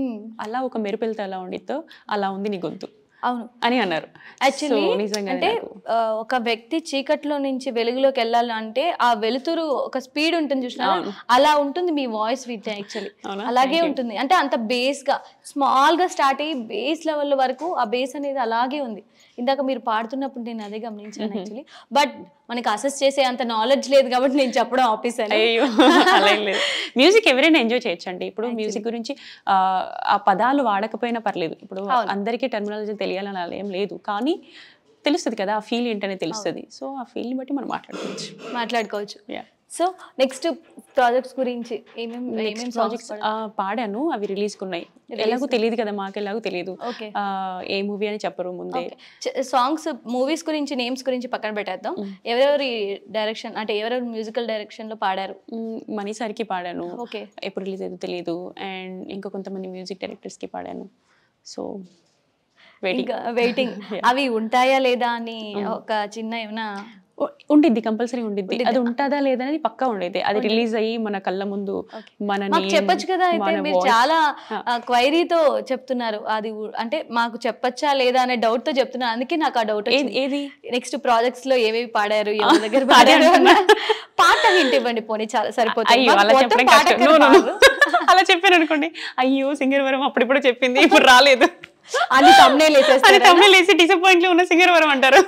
అలా ఒక మెరుపెళ్తే ఎలా ఉండిద్దో అలా ఉంది నీ గొంతు అవును అని అన్నారు యాక్చువల్లీ So, నిజంగానే అంటే నాకు- ఆ, ఒక వ్యక్తి చీకట్లో నుంచి వెలుగులోకి వెళ్ళాలంటే ఆ వెలుతురు ఒక స్పీడ్ ఉంటుంది చూసినా అవును. అలా ఉంటుంది మీ వాయిస్ విత్ యాక్చువల్లీ అవునా? అలాగే Thank you. ఉంటుంది అంటే అంత బేస్ గా స్మాల్ గా స్టార్ట్ అయ్యి బేస్ లెవెల్ వరకు ఆ బేస్ అనేది అలాగే ఉంది ఇందాక మీరు పాడుతున్నప్పుడు నేను అదే గమనించాను యాక్చువల్లీ బట్ మనకి అసెస్ చేసే అంత నాలెడ్జ్ లేదు కాబట్టి నేను చెప్పడం ఆపేసాను అయ్యో అలా ఏం లేదు మ్యూజిక్ ఎవరైనా ఎంజాయ్ చేయొచ్చండి ఇప్పుడు మ్యూజిక్ గురించి ఆ, ఆ పదాలు వాడకపోయినా పర్లేదు ఇప్పుడు అందరికీ టెర్మినాలజీ తెలియాలని అలా ఏం లేదు కానీ తెలుస్తుంది కదా ఆ ఫీల్ ఏంటనే తెలుస్తుంది సో ఆ ఫీల్ని బట్టి మనం మాట్లాడుకోవచ్చు మాట్లాడుకోవచ్చు Yeah. సో నెక్స్ట్ ప్రాజెక్ట్స్ గురించి ఏమేమి ఏమేమి ప్రాజెక్ట్స్ పాడాను అవి రిలీజ్ ఉన్నాయి ఎలాగో తెలియదు కదా మాకు ఎలాగో తెలియదు ఓకే ఆ, ఏ మూవీ అని చెప్పరు ముందే సాంగ్స్ మూవీస్ గురించి నేమ్స్ గురించి పక్కన పెట్టేద్దాం ఎవరెవరి డైరెక్షన్ అంటే ఎవరెవరు మ్యూజికల్ డైరెక్షన్ లో పాడారు మ్, మనీ సార్కి పాడాను ఓకే ఎప్పుడు రిలీజ్ అయ్యేదో తెలియదు అండ్ ఇంకా కొంతమంది మ్యూజిక్ డైరెక్టర్స్కి పాడాను సో వెయిటింగ్ ఇంకా వెయిటింగ్ అవి ఉంటాయా లేదా అని ఒక చిన్న ఏమైనా ఉండిద్ది కంపల్సరీ ఉండిద్ది అది ఉంటుందా లేదా అనేది పక్కా ఉండేది అది రిలీజ్ అయ్యి మన కళ్ళ ముందు మన మాకు name, చెప్పొచ్చు కదా అయితే మన మీరు voice. చాలా క్వైరీతో చెప్తున్నారు అది ఉ- అంటే మాకు చెప్పొచ్చా లేదా అనే డౌట్ తో చెప్తున్నారు అందుకే నాకు ఆ డౌట్ ఏది- ఏది నెక్స్ట్ ప్రాజెక్ట్స్ లో ఏవేవి పాడారు ఎవరి దగ్గర పాడారు అన్న పాట హింట్ ఇవ్వండి పోనీ చాలా సరిపోతుంది అయ్యో మాకు అలా మొత్తం చెప్పడం పాట కష్టం ఎక్కడ No, no, no. పాడరు? అలా చెప్పాను అనుకోండి అయ్యో సింగర్ వరం అప్పుడిప్పుడు చెప్పింది ఇప్పుడు రాలేదు అది తమ్నేల్ అది వేసేస్తారు తమిళ వేసి డిసప్పాయింట్ లో ఉన్న సింగర్ వరం అంటారు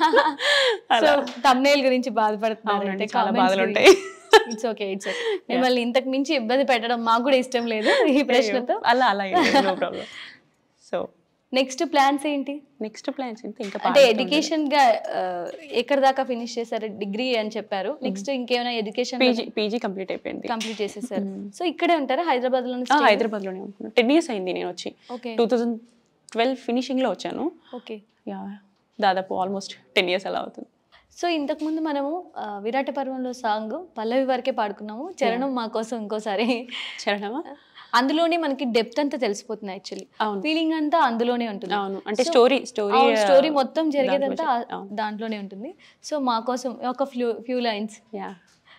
సో తమ్నేల్ గురించి బాధపడుతున్నారు అవునండి, అంటే చాలా comments బాధలు గురించి. ఉంటాయి. ఇట్స్ ఓకే ఇట్స్ ఓకే మిమ్మల్ని ఇంతకు మించి ఇబ్బంది పెట్టడం మాకు కూడా ఇష్టం లేదు ఈ ప్రశ్నతో అలా అలా no problem so next plans ఏంటి నెక్స్ట్ ప్లాన్స్ ఇంకా ఇంకా అంటే ఎడ్యుకేషన్ గా ఆ, ఎక్కడ దాకా ఫినిష్ చేశారు డిగ్రీ అని చెప్పారు నెక్స్ట్ ఇంకేమైనా ఎడ్యుకేషన్ పీజీ పీజీ కంప్లీట్ అయిపోయింది కంప్లీట్ చేసేసారు సో ఇక్కడే ఉంటారా హైదరాబాద్ లో ఆ, హైదరాబాద్ లోనే ఉంటున్నాను టెన్ ఇయర్స్ అయింది నేను వచ్చి okay two thousand twelve finishing లో వచ్చాను ఓకే యా దాదాపు ఆల్మోస్ట్ టెన్ ఇయర్స్ అలా అవుతుంది సో ఇంతకు ముందు మనము ఆ, విరాట పర్వంలో సాంగ్ పల్లవి వరకే పాడుకున్నాము చరణం మా కోసం ఇంకోసారి చరణమా అందులోనే మనకి డెప్త్ అంతా తెలిసిపోతుంది యాక్చువల్లీ అవును ఫీలింగ్ అంతా అందులోనే ఉంటుంది అవును అంటే స్టోరీ స్టోరీ స్టోరీ మొత్తం జరిగేదంతా దాంట్లో ఆ- దాంట్లోనే ఉంటుంది సో మా కోసం ఒక ఫ్యూ ఫ్యూ లైన్స్ యా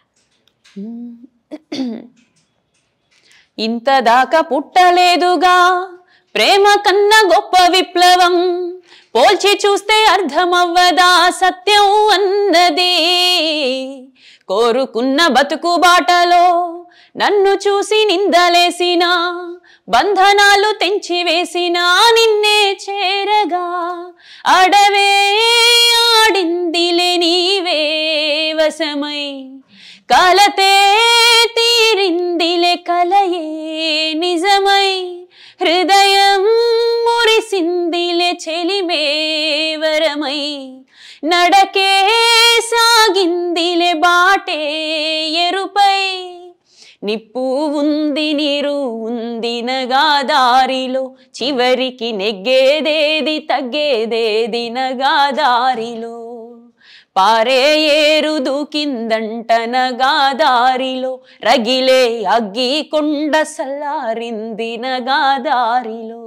ఇంత దాకా పుట్టలేదుగా ప్రేమ కన్నా గొప్ప విప్లవం పోల్చి చూస్తే అర్థమవ్వదా సత్యం అన్నది కోరుకున్న బతుకు బాటలో నన్ను చూసి నిందలేసిన బంధనాలు తెంచి వేసిన నిన్నే చేరగా అడవే ఆడిందిలే నీవే వశమై కలతే తీరిందిలే కలయే నిజమై హృదయం మురిసిందిలే చెలిమే వరమై నడకే సాగిందిలే బాటే ఎరుపై నిప్పు ఉంది నీరు ఉంది నగా దారిలో చివరికి నెగ్గేదేది తగ్గేదేది నగా దారిలో పారే ఏరు దూకిందంట నగా దారిలో రగిలే అగ్గి కొండ సల్లారింది నగా దారిలో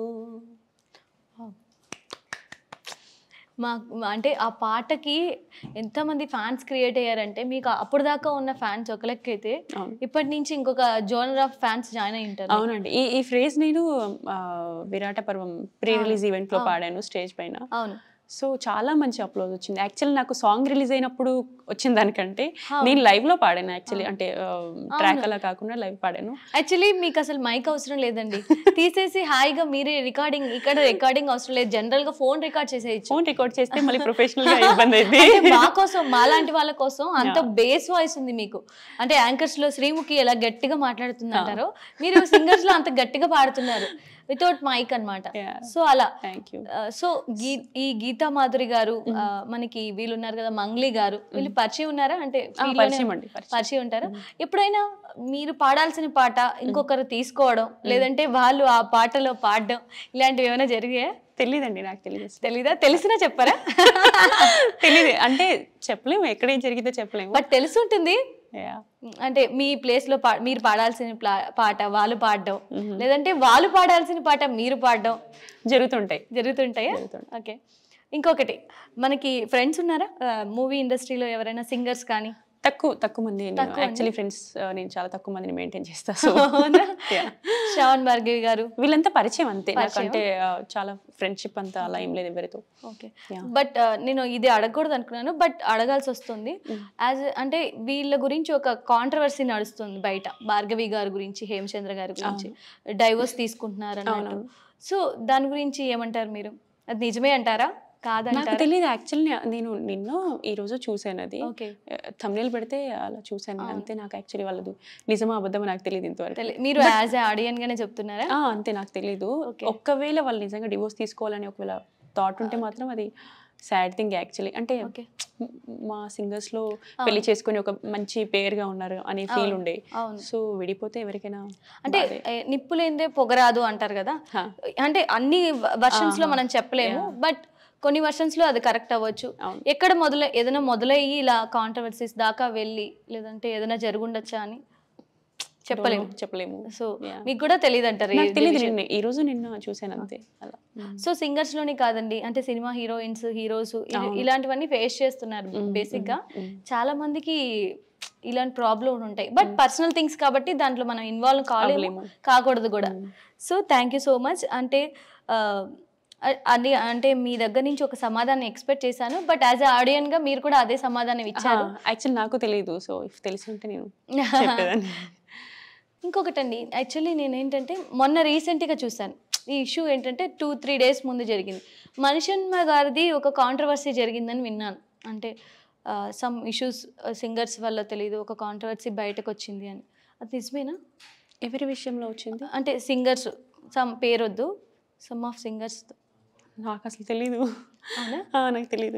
మా మా- అంటే ఆ పాటకి ఎంతమంది ఫ్యాన్స్ క్రియేట్ అయ్యారంటే మీకు అప్పుడు దాకా ఉన్న ఫ్యాన్స్ ఒక లెక్క అయితే అవును. ఇప్పటి నుంచి ఇంకొక జోనర్ ఆఫ్ ఫ్యాన్స్ జాయిన్ అయి ఉంటారు అవునండి ఈ ఈ ఫ్రేజ్ నేను ఆ, విరాట పర్వం ప్రీ రిలీజ్ ఈవెంట్ లో పాడాను స్టేజ్ పైన అవును సో చాలా మంచి అప్లోడ్ వచ్చింది యాక్చువల్లీ నాకు సాంగ్ రిలీజ్ అయినప్పుడు వచ్చిన దానికంటే నేను లైవ్ లో పాడాను యాక్చువల్లీ అంటే ట్రాక్ అలా కాకుండా లైవ్ పాడాను యాక్చువల్లీ మీకు అసలు మైక్ అవసరం లేదండి తీసేసి హాయిగా మీరే రికార్డింగ్ ఇక్కడ రికార్డింగ్ అవసరం లేదు జనరల్ గా ఫోన్ రికార్డ్ చేసేయచ్చు ఫోన్ రికార్డ్ చేస్తే మళ్ళీ ప్రొఫెషనల్ గా ఇబ్బంది అయింది అంటే మా కోసం మాలాంటి వాళ్ళ కోసం అంత బేస్ వాయిస్ ఉంది మీకు అంటే యాంకర్స్ లో శ్రీముఖి ఎలా గట్టిగా మాట్లాడుతుంది అంటారో మీరు సింగర్స్ లో అంత గట్టిగా పాడుతున్నారు వితౌట్ మైక్ అన్నమాట Yeah. సో అలా థ్యాంక్ యూ సో గీ ఈ గీతా మాధురి గారు ఆ, మనకి వీళ్ళు ఉన్నారు కదా మంగ్లీ గారు వీళ్ళు పరిచయం ఉన్నారా అంటే field లోనే పరిచయం అండి పరిచయం పరిచయం ఉంటారా ఎప్పుడైనా మీరు పాడాల్సిన పాట ఇంకొకరు తీసుకోవడం లేదంటే వాళ్ళు ఆ పాటలో పాడడం ఇలాంటివి ఏమైనా జరిగాయా తెలియదండి నాకు తెలియదు అసలు. తెలీదా తెలిసినా చెప్పరా తెలీదు అంటే చెప్పలేము ఎక్కడ ఏం జరిగితే చెప్పలేము బట్ తెలుసుంటుంది Yeah. అంటే మీ ప్లేస్ లో పా- మీరు పాడాల్సిన ప్లా- పాట వాళ్ళు పాడడం లేదంటే వాళ్ళు పాడాల్సిన పాట మీరు పాడడం జరుగుతుంటాయి జరుగుతుంటాయా జరుగుతుంటాయి. ఓకే ఇంకొకటి మనకి ఫ్రెండ్స్ ఉన్నారా మూవీ ఇండస్ట్రీలో ఎవరైనా సింగర్స్ కానీ తక్కువ తక్కువ మంది యాక్చువల్లీ ఫ్రెండ్స్ నేను చాలా తక్కువ మందిని మెయింటైన్ చేస్తా సో అవునా? Yeah. శ్రావణ్ భార్గవి గారు వీళ్ళంతా పరిచయం అంతే నాకంటే ఆ, చాలా ఫ్రెండ్షిప్ అంతా అలా ఏం లేదు ఎవరితో ఓకే Yeah. బట్ నేను ఇది అడగకూడదు అనుకున్నాను బట్ అడగాల్సి వస్తుంది యాజ్ అంటే వీళ్ళ గురించి ఒక కాంట్రవర్సీ నడుస్తుంది బయట భార్గవి గారి గురించి హేమచంద్ర గారి గురించి డైవోర్స్ తీసుకుంటున్నారు అన్నట్టు సో దాని గురించి ఏమంటారు మీరు అది నిజమే అంటారా నాకు కాదంటారా తెలియదు యాక్చువల్లీ నేను నిన్న ఈ రోజు చూసాను అది ఓకే తమిళ పెడితే అలా చూసాను అంతే నాకు యాక్చువల్లీ వాళ్ళదు నిజమా అబద్ధమా నాకు తెలియదు ఇంతవరకు తెలి- మీరు యాజ్ ఏ ఆడియన్ గానే చెప్తున్నారా ఆ, అంతే నాకు తెలీదు ఒక్కవేళ వాళ్ళు నిజంగా డివోర్స్ తీసుకోవాలని ఒకవేళ థాట్ ఉంటే మాత్రం అది సాడ్ థింగ్ యాక్చువల్లీ అంటే ఓకే మ్, మా సింగర్స్ లో పెళ్లి చేసుకొని ఒక మంచి పేరుగా ఉన్నారు అనే ఫీల్ ఉండే అవును సో విడిపోతే ఎవరికైనా అంటే ఏ, నిప్పు లేనిదే పొగరాదు అంటారు కదా హా. అంటే అన్ని వర్షన్స్ లో మనం చెప్పలేము బట్ కొన్ని వర్షన్స్ లో అది కరెక్ట్ అవ్వచ్చు అవును. ఎక్కడ మొదలై ఏదైనా మొదలయ్యి ఇలా కాంట్రవర్సీస్ దాకా వెళ్ళి లేదంటే ఏదైనా జరుగుండొచ్చా అని చెప్పలేము చెప్పలేము సో Yeah. మీకు కూడా తెలియదు అంటారు నాకు తెలియదు నిన్న ఈ రోజు నిన్న చూసాను అంతే అలా సో సింగర్స్ లోని కాదండి అంటే సినిమా హీరోయిన్స్ హీరోస్ ఇలాంటివన్నీ ఫేస్ చేస్తున్నారు బేసిక్ గా చాలా మందికి ఇలాంటి ప్రాబ్లం ఉంటాయి బట్ పర్సనల్ థింగ్స్ కాబట్టి దాంట్లో మనం ఇన్వాల్వ్ కాలేము అవ్వలేము. కాకూడదు కూడా so thank you so much అంటే ఆ, అ- అది అంటే మీ దగ్గర నుంచి ఒక సమాధానం ఎక్స్పెక్ట్ చేశాను బట్ యాజ్ ఎ గా మీరు కూడా అదే సమాధానం ఇచ్చారు యాక్చువల్ నాకు తెలియదు సో ఇఫ్ తెలిసి ఉంటే నేను చెప్పేదాన్ని ఇంకొకటండి యాక్చువల్లీ నేను ఏంటంటే మొన్న రీసెంట్గా చూశాను ఈ ఇష్యూ ఏంటంటే టూ త్రీ డేస్ ముందు జరిగింది మనిషన్మ గారిది ఒక కాంట్రవర్సీ జరిగిందని విన్నాను అంటే సమ్ ఇష్యూస్ సింగర్స్ వల్ల తెలియదు ఒక కాంట్రవర్సీ బయటకు వచ్చింది అని అది నిజమేనా ఎవరి విషయంలో వచ్చింది అంటే సింగర్స్ సమ్ పేరొద్దు సమ్ ఆఫ్ సింగర్స్ నాకు అసలు తెలీదు అవునా ఆ, నాకు తెలీదు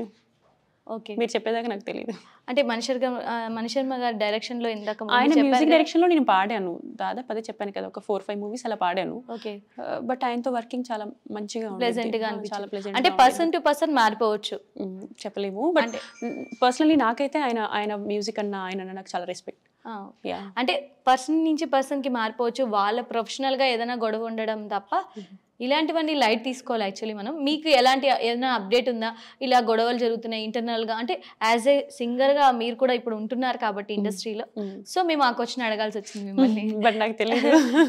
ఓకే మీరు చెప్పేదాకా నాకు తెలియదు అంటే మనిషర్గ మనిషర్మ గారి డైరెక్షన్లో ఇందాక ముందు ఆయన చెప్పారు మ్యూజిక్ కదా. డైరెక్షన్ లో నేను పాడాను దాదాపు అదే చెప్పాను కదా ఒక ఫోర్ ఫైవ్ మూవీస్ అలా పాడాను ఓకే బట్ ఆయనతో వర్కింగ్ చాలా మంచిగా ఉండింది. ప్లెజెంట్ గా ఆ, చాలా అనిపించింది ప్లెజెంట్ అంటే పర్సన్ టు పర్సన్ మారిపోవచ్చు చెప్పలేము బట్ పర్సనలీ నాకైతే ఆయన ఆయన మ్యూజిక్ అన్న ఆయన అన్న నాకు చాలా రెస్పెక్ట్ ఆ, యా అంటే పర్సన్ నుంచి పర్సన్ కి మారిపోవచ్చు వాళ్ళ ప్రొఫెషనల్ గా ఏదైనా గొడవ ఉండడం తప్ప ఇలాంటివన్నీ లైట్ తీసుకోవాలి యాక్చువల్లీ మనం మీకు ఎలాంటి ఏదైనా అప్డేట్ ఉందా ఇలా గొడవలు జరుగుతున్నాయి ఇంటర్నల్ గా అంటే యాజ్ ఏ సింగర్ గా మీరు కూడా ఇప్పుడు ఉంటున్నారు కాబట్టి ఇండస్ట్రీలో సో మేము ఆ క్వశ్చన్ అడగాల్సి వచ్చింది మిమ్మల్ని బట్ నాకు తెలియదు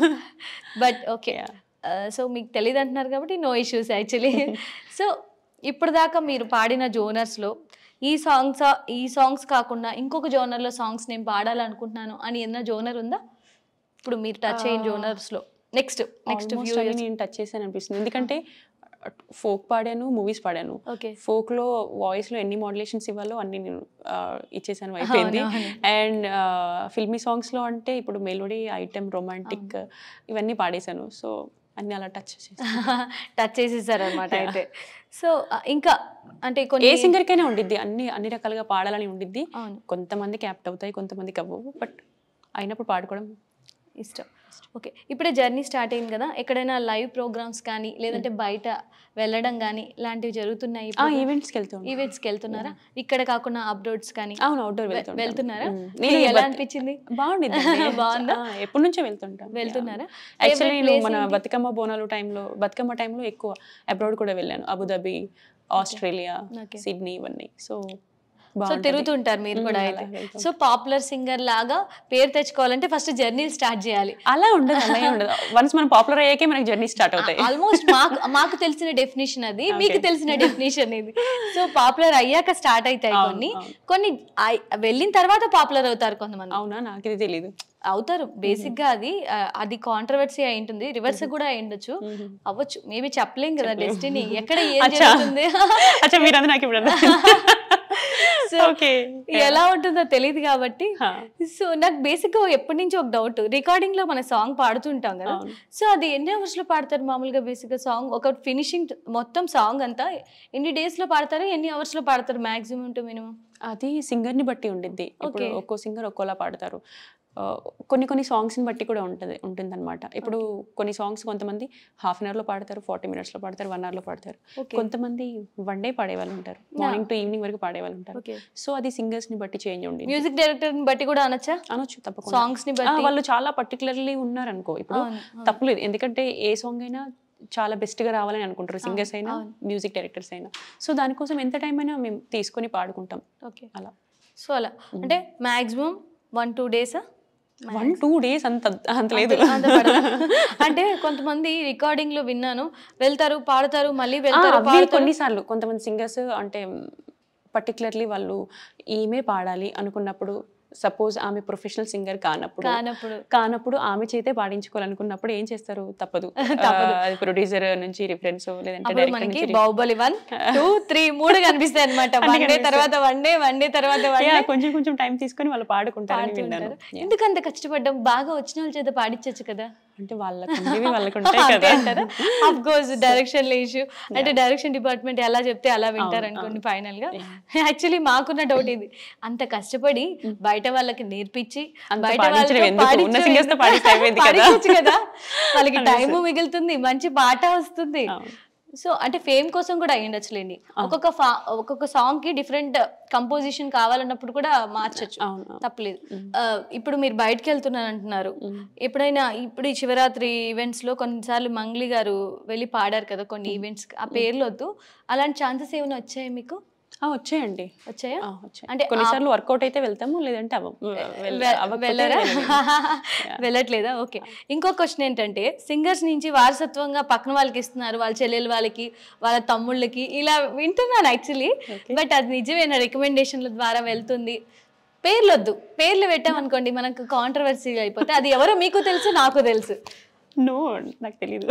బట్ ఓకే సో మీకు తెలియదు అంటున్నారు కాబట్టి నో ఇష్యూస్ యాక్చువల్లీ సో ఇప్పుడు దాకా మీరు పాడిన జోనర్స్లో ఈ సాంగ్స్ ఈ సాంగ్స్ కాకుండా ఇంకొక జోనర్లో సాంగ్స్ నేను పాడాలనుకుంటున్నాను అని ఏదైనా జోనర్ ఉందా ఇప్పుడు మీరు టచ్ అయిన జోనర్స్లో నెక్స్ట్ నెక్స్ట్ Almost ఫ్యూ అన్ని నేను టచ్ చేశాను అనిపిస్తుంది ఎందుకంటే ఫోక్ పాడాను మూవీస్ పాడాను ఓకే ఫోక్ లో వాయిస్ లో ఎన్ని మాడ్యులేషన్స్ ఇవ్వాలో అన్ని నేను ఆ, ఇచ్చేసాను అయిపోయింది అవును. అండ్ ఫిల్మీ సాంగ్స్ లో అంటే ఇప్పుడు మెలోడీ ఐటమ్ రొమాంటిక్ ఇవన్నీ పాడేశాను సో అన్ని అలా టచ్ చేసేసాను టచ్ చేసేసారు అనమాట అయితే సో ఇంకా అంటే కొన్ని ఏ సింగర్ కైనా ఉండిద్ది అన్ని అన్ని రకాలుగా పాడాలని ఉండిద్ది అవును కొంతమందికి యాప్ట్ అవుతాయి కొంతమందికి అవ్వవు బట్ అయినప్పుడు పాడుకోవడం ఇష్టం ఓకే ఇప్పుడే జర్నీ స్టార్ట్ అయింది కదా ఎక్కడైనా లైవ్ ప్రోగ్రామ్స్ కానీ లేదంటే బయట వెళ్ళడం కానీ లాంటివి జరుగుతున్నాయి ఆ ఈవెంట్స్కి వెళ్తూ ఉంటాను. ఈవెంట్స్కి వెళ్తున్నారా ఇక్కడ కాకుండా అప్రోడ్స్ కానీ అవును అవుట్డోర్ వెళ్తుంటాను వెళ్తున్నారా మ్మ్. నేను ఎలా బత్- అనిపించింది బాగుండిద్ది బాగుందా? ఆ, ఎప్పటి నుంచో వెళ్తుంటాను వెళ్తున్నారా? యాక్చువల్లీ Favorite నేను place మన ఏంటి? బతుకమ్మ బోనాలు టైంలో బతుకమ్మ టైంలో ఎక్కువ అబ్రాడ్ కూడా వెళ్ళాను అబుదాబి ఆస్ట్రేలియా Okay. సిడ్నీ ఇవన్నీ సో సో బాగుంటది. తిరుగుతుంటారు మీరు కూడా మ్మ్, అయితే అలా వెళ్తాం. సో పాపులర్ సింగర్ లాగా పేరు తెచ్చుకోవాలంటే ఫస్ట్ జర్నీ స్టార్ట్ చేయాలి అలా ఉండదు అలా ఏం ఉండదు వన్స్ మనం పాపులర్ అయ్యాకే మనకి జర్నీ స్టార్ట్ అవుతాయి ఆల్మోస్ట్ మాకు మాకు తెలిసిన డెఫినేషన్ అది మీకు తెలిసిన డెఫినేషన్ ఇది సో పాపులర్ అయ్యాక స్టార్ట్ అవుతాయి అవును, కొన్ని అవును. కొన్ని అయ్- వెళ్ళిన తర్వాత పాపులర్ అవుతారు కొంతమంది అవునా నాకు ఇది తెలీదు అవుతారు బేసిక్ గా అది ఆ, అది కాంట్రవర్సీ అయి ఉంటుంది రివర్స్ కూడా అయి ఉండొచ్చు అవ్వచ్చు మేబీ చెప్పలేం కదా డెస్టినీ ఎక్కడ ఏం అచ్చా. జరుగుతుంది అచ్చా మీరు నాకు ఇప్పుడు అర్థమైంది. సో ఓకే ఎలా ఉంటుందో తెలియదు కాబట్టి సో నాకు బేసిక్గా ఎప్పటి నుంచి ఒక డౌట్ రికార్డింగ్ లో మన సాంగ్ పాడుతుంటాం కదా అవును. సో అది ఎన్ని అవర్స్ లో పాడతారు మామూలుగా బేసిక్ గా సాంగ్ ఒక ఫినిషింగ్ మొత్తం సాంగ్ అంతా ఎన్ని డేస్ లో పాడతారు ఎన్ని అవర్స్ లో పాడతారు మాక్సిమం టు మినిమం అది సింగర్ ని బట్టి ఉండిద్ది ఇప్పుడు Okay. ఒక్కో సింగర్ ఒక్కోలా పాడతారు ఆ, కొన్ని కొన్ని సాంగ్స్ ని బట్టి కూడా ఉంటుంది ఉంటుందన్నమాట ఇప్పుడు కొన్ని సాంగ్స్ కొంతమంది హాఫ్ అన్ అవర్ లో పాడతారు ఫార్టీ మినిట్స్ లో పాడతారు వన్ అవర్ లో పాడతారు ఓకే కొంతమంది వన్ డే పాడేవాళ్ళు ఉంటారు మార్నింగ్ టు ఈవినింగ్ వరకు పాడేవాళ్ళు ఉంటారు ఓకే సో అది సింగర్స్ ని బట్టి చేంజ్ ఉండి మ్యూజిక్ డైరెక్టర్ ని బట్టి కూడా అనొచ్చా అనొచ్చు తప్పకుండా సాంగ్స్ ని ఆ, బట్టి వాళ్ళు చాలా పర్టికులర్లీ ఉన్నారనుకో ఇప్పుడు అవును, అవును. తప్పులేదు ఎందుకంటే ఏ సాంగ్ అయినా చాలా best గా రావాలని అనుకుంటారు సింగర్స్ అయినా అవును. మ్యూజిక్ డైరెక్టర్స్ అయినా సో దానికోసం ఎంత టైం అయినా మేము తీసుకొని పాడుకుంటాం ఓకే అలా సో అలా అంటే మాక్సిమం వన్ టూ డేసా వన్ టూ డేస్ అంత అంత లేదు అంత పడదా? అంటే కొంతమంది రికార్డింగ్ లో విన్నాను వెళ్తారు పాడతారు మళ్ళీ ఆ, వెళ్తారు అవి పాడతారు కొన్నిసార్లు కొంతమంది సింగర్స్ అంటే పర్టికులర్లీ వాళ్ళు ఈమె పాడాలి అనుకున్నప్పుడు సపోజ్ ఆమె ప్రొఫెషనల్ సింగర్ కానప్పుడు కానప్పుడు కానప్పుడు ఆమె చేతే పాడించుకోవాలనుకున్నప్పుడు ఏం చేస్తారు తప్పదు ఆ, అది ప్రొడ్యూసర్ నుంచి రిఫరెన్స్ లేదంటే అప్పుడు డైరెక్టర్ మనకి నుంచి బాహుబలి వన్ టూ త్రీ మూడు కనిపిస్తాయి అనమాట వన్ డే తర్వాత వన్ డే వన్ డే తర్వాత వన్ Yeah, డే కొంచెం కొంచెం టైం తీసుకొని వాళ్ళు పాడుకుంటారని విన్నాను Yeah. ఎందుకు అంత కష్టపడ్డాం బాగా వచ్చిన వాళ్ళ చేత పాడించచ్చు కదా అంటే వాళ్ళకు ఉండేవి వాళ్ళకు ఉంటాయి అంతే కదా అంటారా అఫ్ కోర్స్ డైరెక్షన్ ఇష్యూ అంటే డైరెక్షన్ డిపార్ట్మెంట్ ఎలా చెప్తే అలా వింటారు అనుకోండి ఫైనల్ గా యాక్చువల్లీ మాకున్న డౌట్ ఇది అంత కష్టపడి బయట వాళ్ళకి నేర్పించి అంత బయట పాడించడం వాళ్ళతో ఎందుకు? ఉన్న పాడించడం singers తో ఎందుకు? పాడిస్తే అయిపోయింది కదా. పాడించొచ్చు కదా వాళ్ళకి టైం మిగులుతుంది మంచి పాట వస్తుంది అవును. సో అంటే ఫేమ్ కోసం కూడా అయ్యుండొచ్చులేండి ఒక్కొక్క ఫా- ఒక్కొక్క సాంగ్ కి డిఫరెంట్ కంపోజిషన్ కావాలన్నప్పుడు కూడా మార్చొచ్చు అవును అవును. తప్పలేదు ఆ, ఇప్పుడు మీరు బయటకు వెళ్తున్నాను అంటున్నారు ఎప్పుడైనా ఇప్పుడు ఈ శివరాత్రి ఈవెంట్స్ లో కొన్నిసార్లు మంగ్లీ గారు వెళ్ళి పాడారు కదా కొన్ని ఈవెంట్స్ ఆ పేర్లు వద్దు అలాంటి ఛాన్సెస్ ఏమైనా వచ్చాయి మీకు ఆ, వచ్చాయండి వచ్చాయా ఆ, వచ్చాయి. అంటే కొన్నిసార్లు వర్కౌట్ అయితే వెళ్తాము లేదంటే అవ్వం. వెల్- వె- అవ్వకపోతే వెళ్ళరా వెళ్ళలేము. వెళ్ళట్లేదా ఓకే ఇంకో క్వశ్చన్ ఏంటంటే సింగర్స్ నుంచి వారసత్వంగా పక్కన వాళ్ళకి ఇస్తున్నారు వాళ్ళ చెల్లెలు వాళ్ళకి వాళ్ళ తమ్ముళ్ళకి ఇలా వింటున్నాను యాక్చువల్లీ బట్ అది నిజమేనా రికమెండేషన్ల ద్వారా వెళ్తుంది పేర్లు వద్దు పేర్లు పెట్టామనుకోండి మనకు కాంట్రవర్సీ అయిపోతే అది ఎవరో మీకు తెలుసు నాకు తెలుసు నో నాకు తెలీదు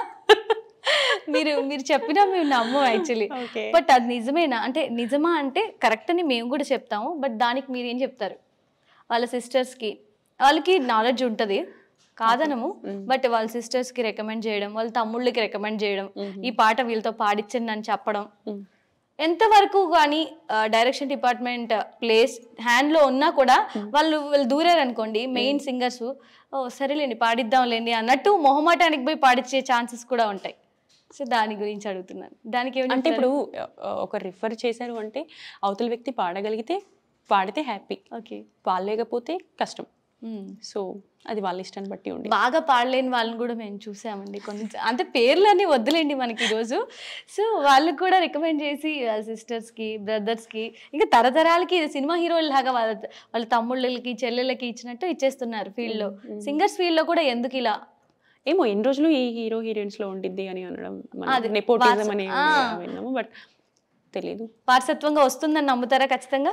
మీరు మీరు చెప్పినా మేము నమ్మం యాక్చువల్లీ ఓకే బట్ అది నిజమేనా అంటే నిజమా అంటే కరెక్ట్ అని మేము కూడా చెప్తాము బట్ దానికి మీరు ఏం చెప్తారు వాళ్ళ సిస్టర్స్కి వాళ్ళకి నాలెడ్జ్ ఉంటుంది కాదనము బట్ వాళ్ళ సిస్టర్స్కి రికమెండ్ చేయడం వాళ్ళ తమ్ముళ్ళకి రికమెండ్ చేయడం ఈ పాట వీళ్ళతో పాడించండి అని చెప్పడం ఎంతవరకు కానీ డైరెక్షన్ డిపార్ట్మెంట్ ప్లేస్ హ్యాండ్లో ఉన్నా కూడా వాళ్ళు వాళ్ళు దూరారు అనుకోండి మెయిన్ సింగర్స్ ఓ సరేలేండి పాడిద్దాంలేండి అన్నట్టు మొహమాటానికి పోయి పాడించే ఛాన్సెస్ కూడా ఉంటాయి సో దాని గురించి అడుగుతున్నాను దానికి ఏమైనా అంటే ఇప్పుడు ఆ, ఒక రిఫర్ చేశారు అంటే అవతల వ్యక్తి పాడగలిగితే పాడితే హ్యాపీ ఓకే పాడలేకపోతే కష్టం సో అది వాళ్ళ ఇష్టాన్ని బట్టి ఉండి బాగా పాడలేని వాళ్ళని కూడా మేము చూసామండి కొన్ని అంటే పేర్లన్నీ వద్దులేండి మనకి ఈరోజు సో వాళ్ళకి కూడా రికమెండ్ చేసి వాళ్ళ సిస్టర్స్కి బ్రదర్స్కి ఇంకా తరతరాలకి ఇది సినిమా హీరోల లాగా వాళ్ళ వాళ్ళ తమ్ముళ్ళకి చెల్లెళ్ళకి ఇచ్చినట్టు ఇచ్చేస్తున్నారు ఫీల్డ్లో సింగర్స్ ఫీల్డ్లో కూడా ఎందుకు ఇలా ఏమో ఎన్ని రోజులు ఈ హీరో హీరోయిన్స్ లో ఉండిద్ది అని అనడం అది, నెపోటిజం వాట్స- అని ఆ. విన్నాము బట్ తెలీదు వారసత్వంగా వస్తుందని నమ్ముతారా ఖచ్చితంగా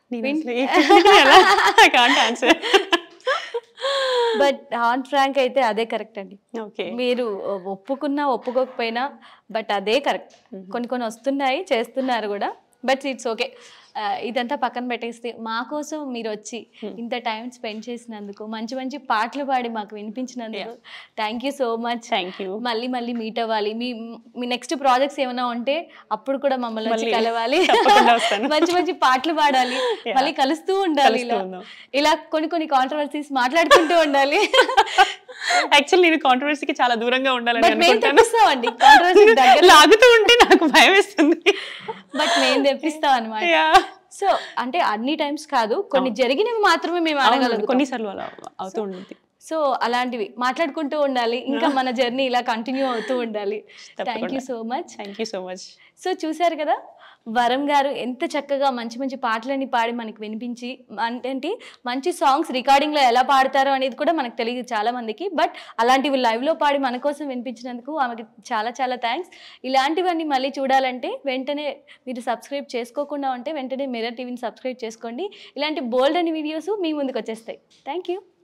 can't answer but on frank అయితే అదే కరెక్ట్ అండి ఓకే మీరు ఒప్పుకున్నా ఒప్పుకోకపోయినా బట్ అదే కరెక్ట్ కొన్ని కొన్ని వస్తున్నాయి చేస్తున్నారు కూడా బట్ ఇట్స్ ఓకే ఇదంతా పక్కన పెట్టేస్తే మా కోసం మీరు వచ్చి ఇంత టైం స్పెండ్ చేసినందుకు మంచి మంచి పాటలు పాడి మాకు వినిపించినందుకు thank you so much thank you మళ్ళీ మళ్ళీ మీట్ అవ్వాలి మీ మీ నెక్స్ట్ ప్రాజెక్ట్స్ ఏమైనా ఉంటే అప్పుడు కూడా మమ్మల్ని వచ్చి మళ్ళీ కలవాలి తప్పకుండా వస్తాను. మంచి మంచి పాటలు పాడాలి Yeah. మళ్ళీ కలుస్తూ ఉండాలి కలుస్తూ ఇలా ఉందాం. ఇలా కొన్ని కొన్ని కాంట్రవర్సీస్ మాట్లాడుకుంటూ ఉండాలి యాక్చువల్లీ నేను కాంట్రవర్సీకి చాలా దూరంగా ఉండాలని బట్ మేము అనుకుంటాను తెప్పిస్తామండి కాంట్రవర్సీ దగ్గర లాగుతూ ఉంటే నాకు భయం వేస్తుంది బట్ మేము తెప్పిస్తాం అనమాట Yeah. సో అంటే అన్ని టైమ్స్ కాదు కొన్ని జరిగినవి మాత్రమే మేము అవును, అనగలుగుతాం కొన్నిసార్లు అలా అవుతూ ఉంటుంది సో అలాంటివి మాట్లాడుకుంటూ ఉండాలి ఇంకా మన జర్నీ ఇలా కంటిన్యూ అవుతూ ఉండాలి thank you so much thank you so much so చూశారు కదా వరం గారు ఎంత చక్కగా మంచి మంచి పాటలన్నీ పాడి మనకి వినిపించి అంటే మంచి సాంగ్స్ రికార్డింగ్లో ఎలా పాడతారో అనేది కూడా మనకు తెలియదు చాలా మందికి బట్ అలాంటివి లైవ్లో పాడి మన కోసం వినిపించినందుకు ఆమెకి చాలా చాలా థ్యాంక్స్ ఇలాంటివన్నీ మళ్ళీ చూడాలంటే వెంటనే మీరు సబ్స్క్రైబ్ చేసుకోకుండా ఉంటే వెంటనే మిర్రర్ టీవీని సబ్స్క్రైబ్ చేసుకోండి ఇలాంటి బోల్డ్ అని వీడియోస్ మీ ముందుకు వచ్చేస్తాయి థ్యాంక్ యూ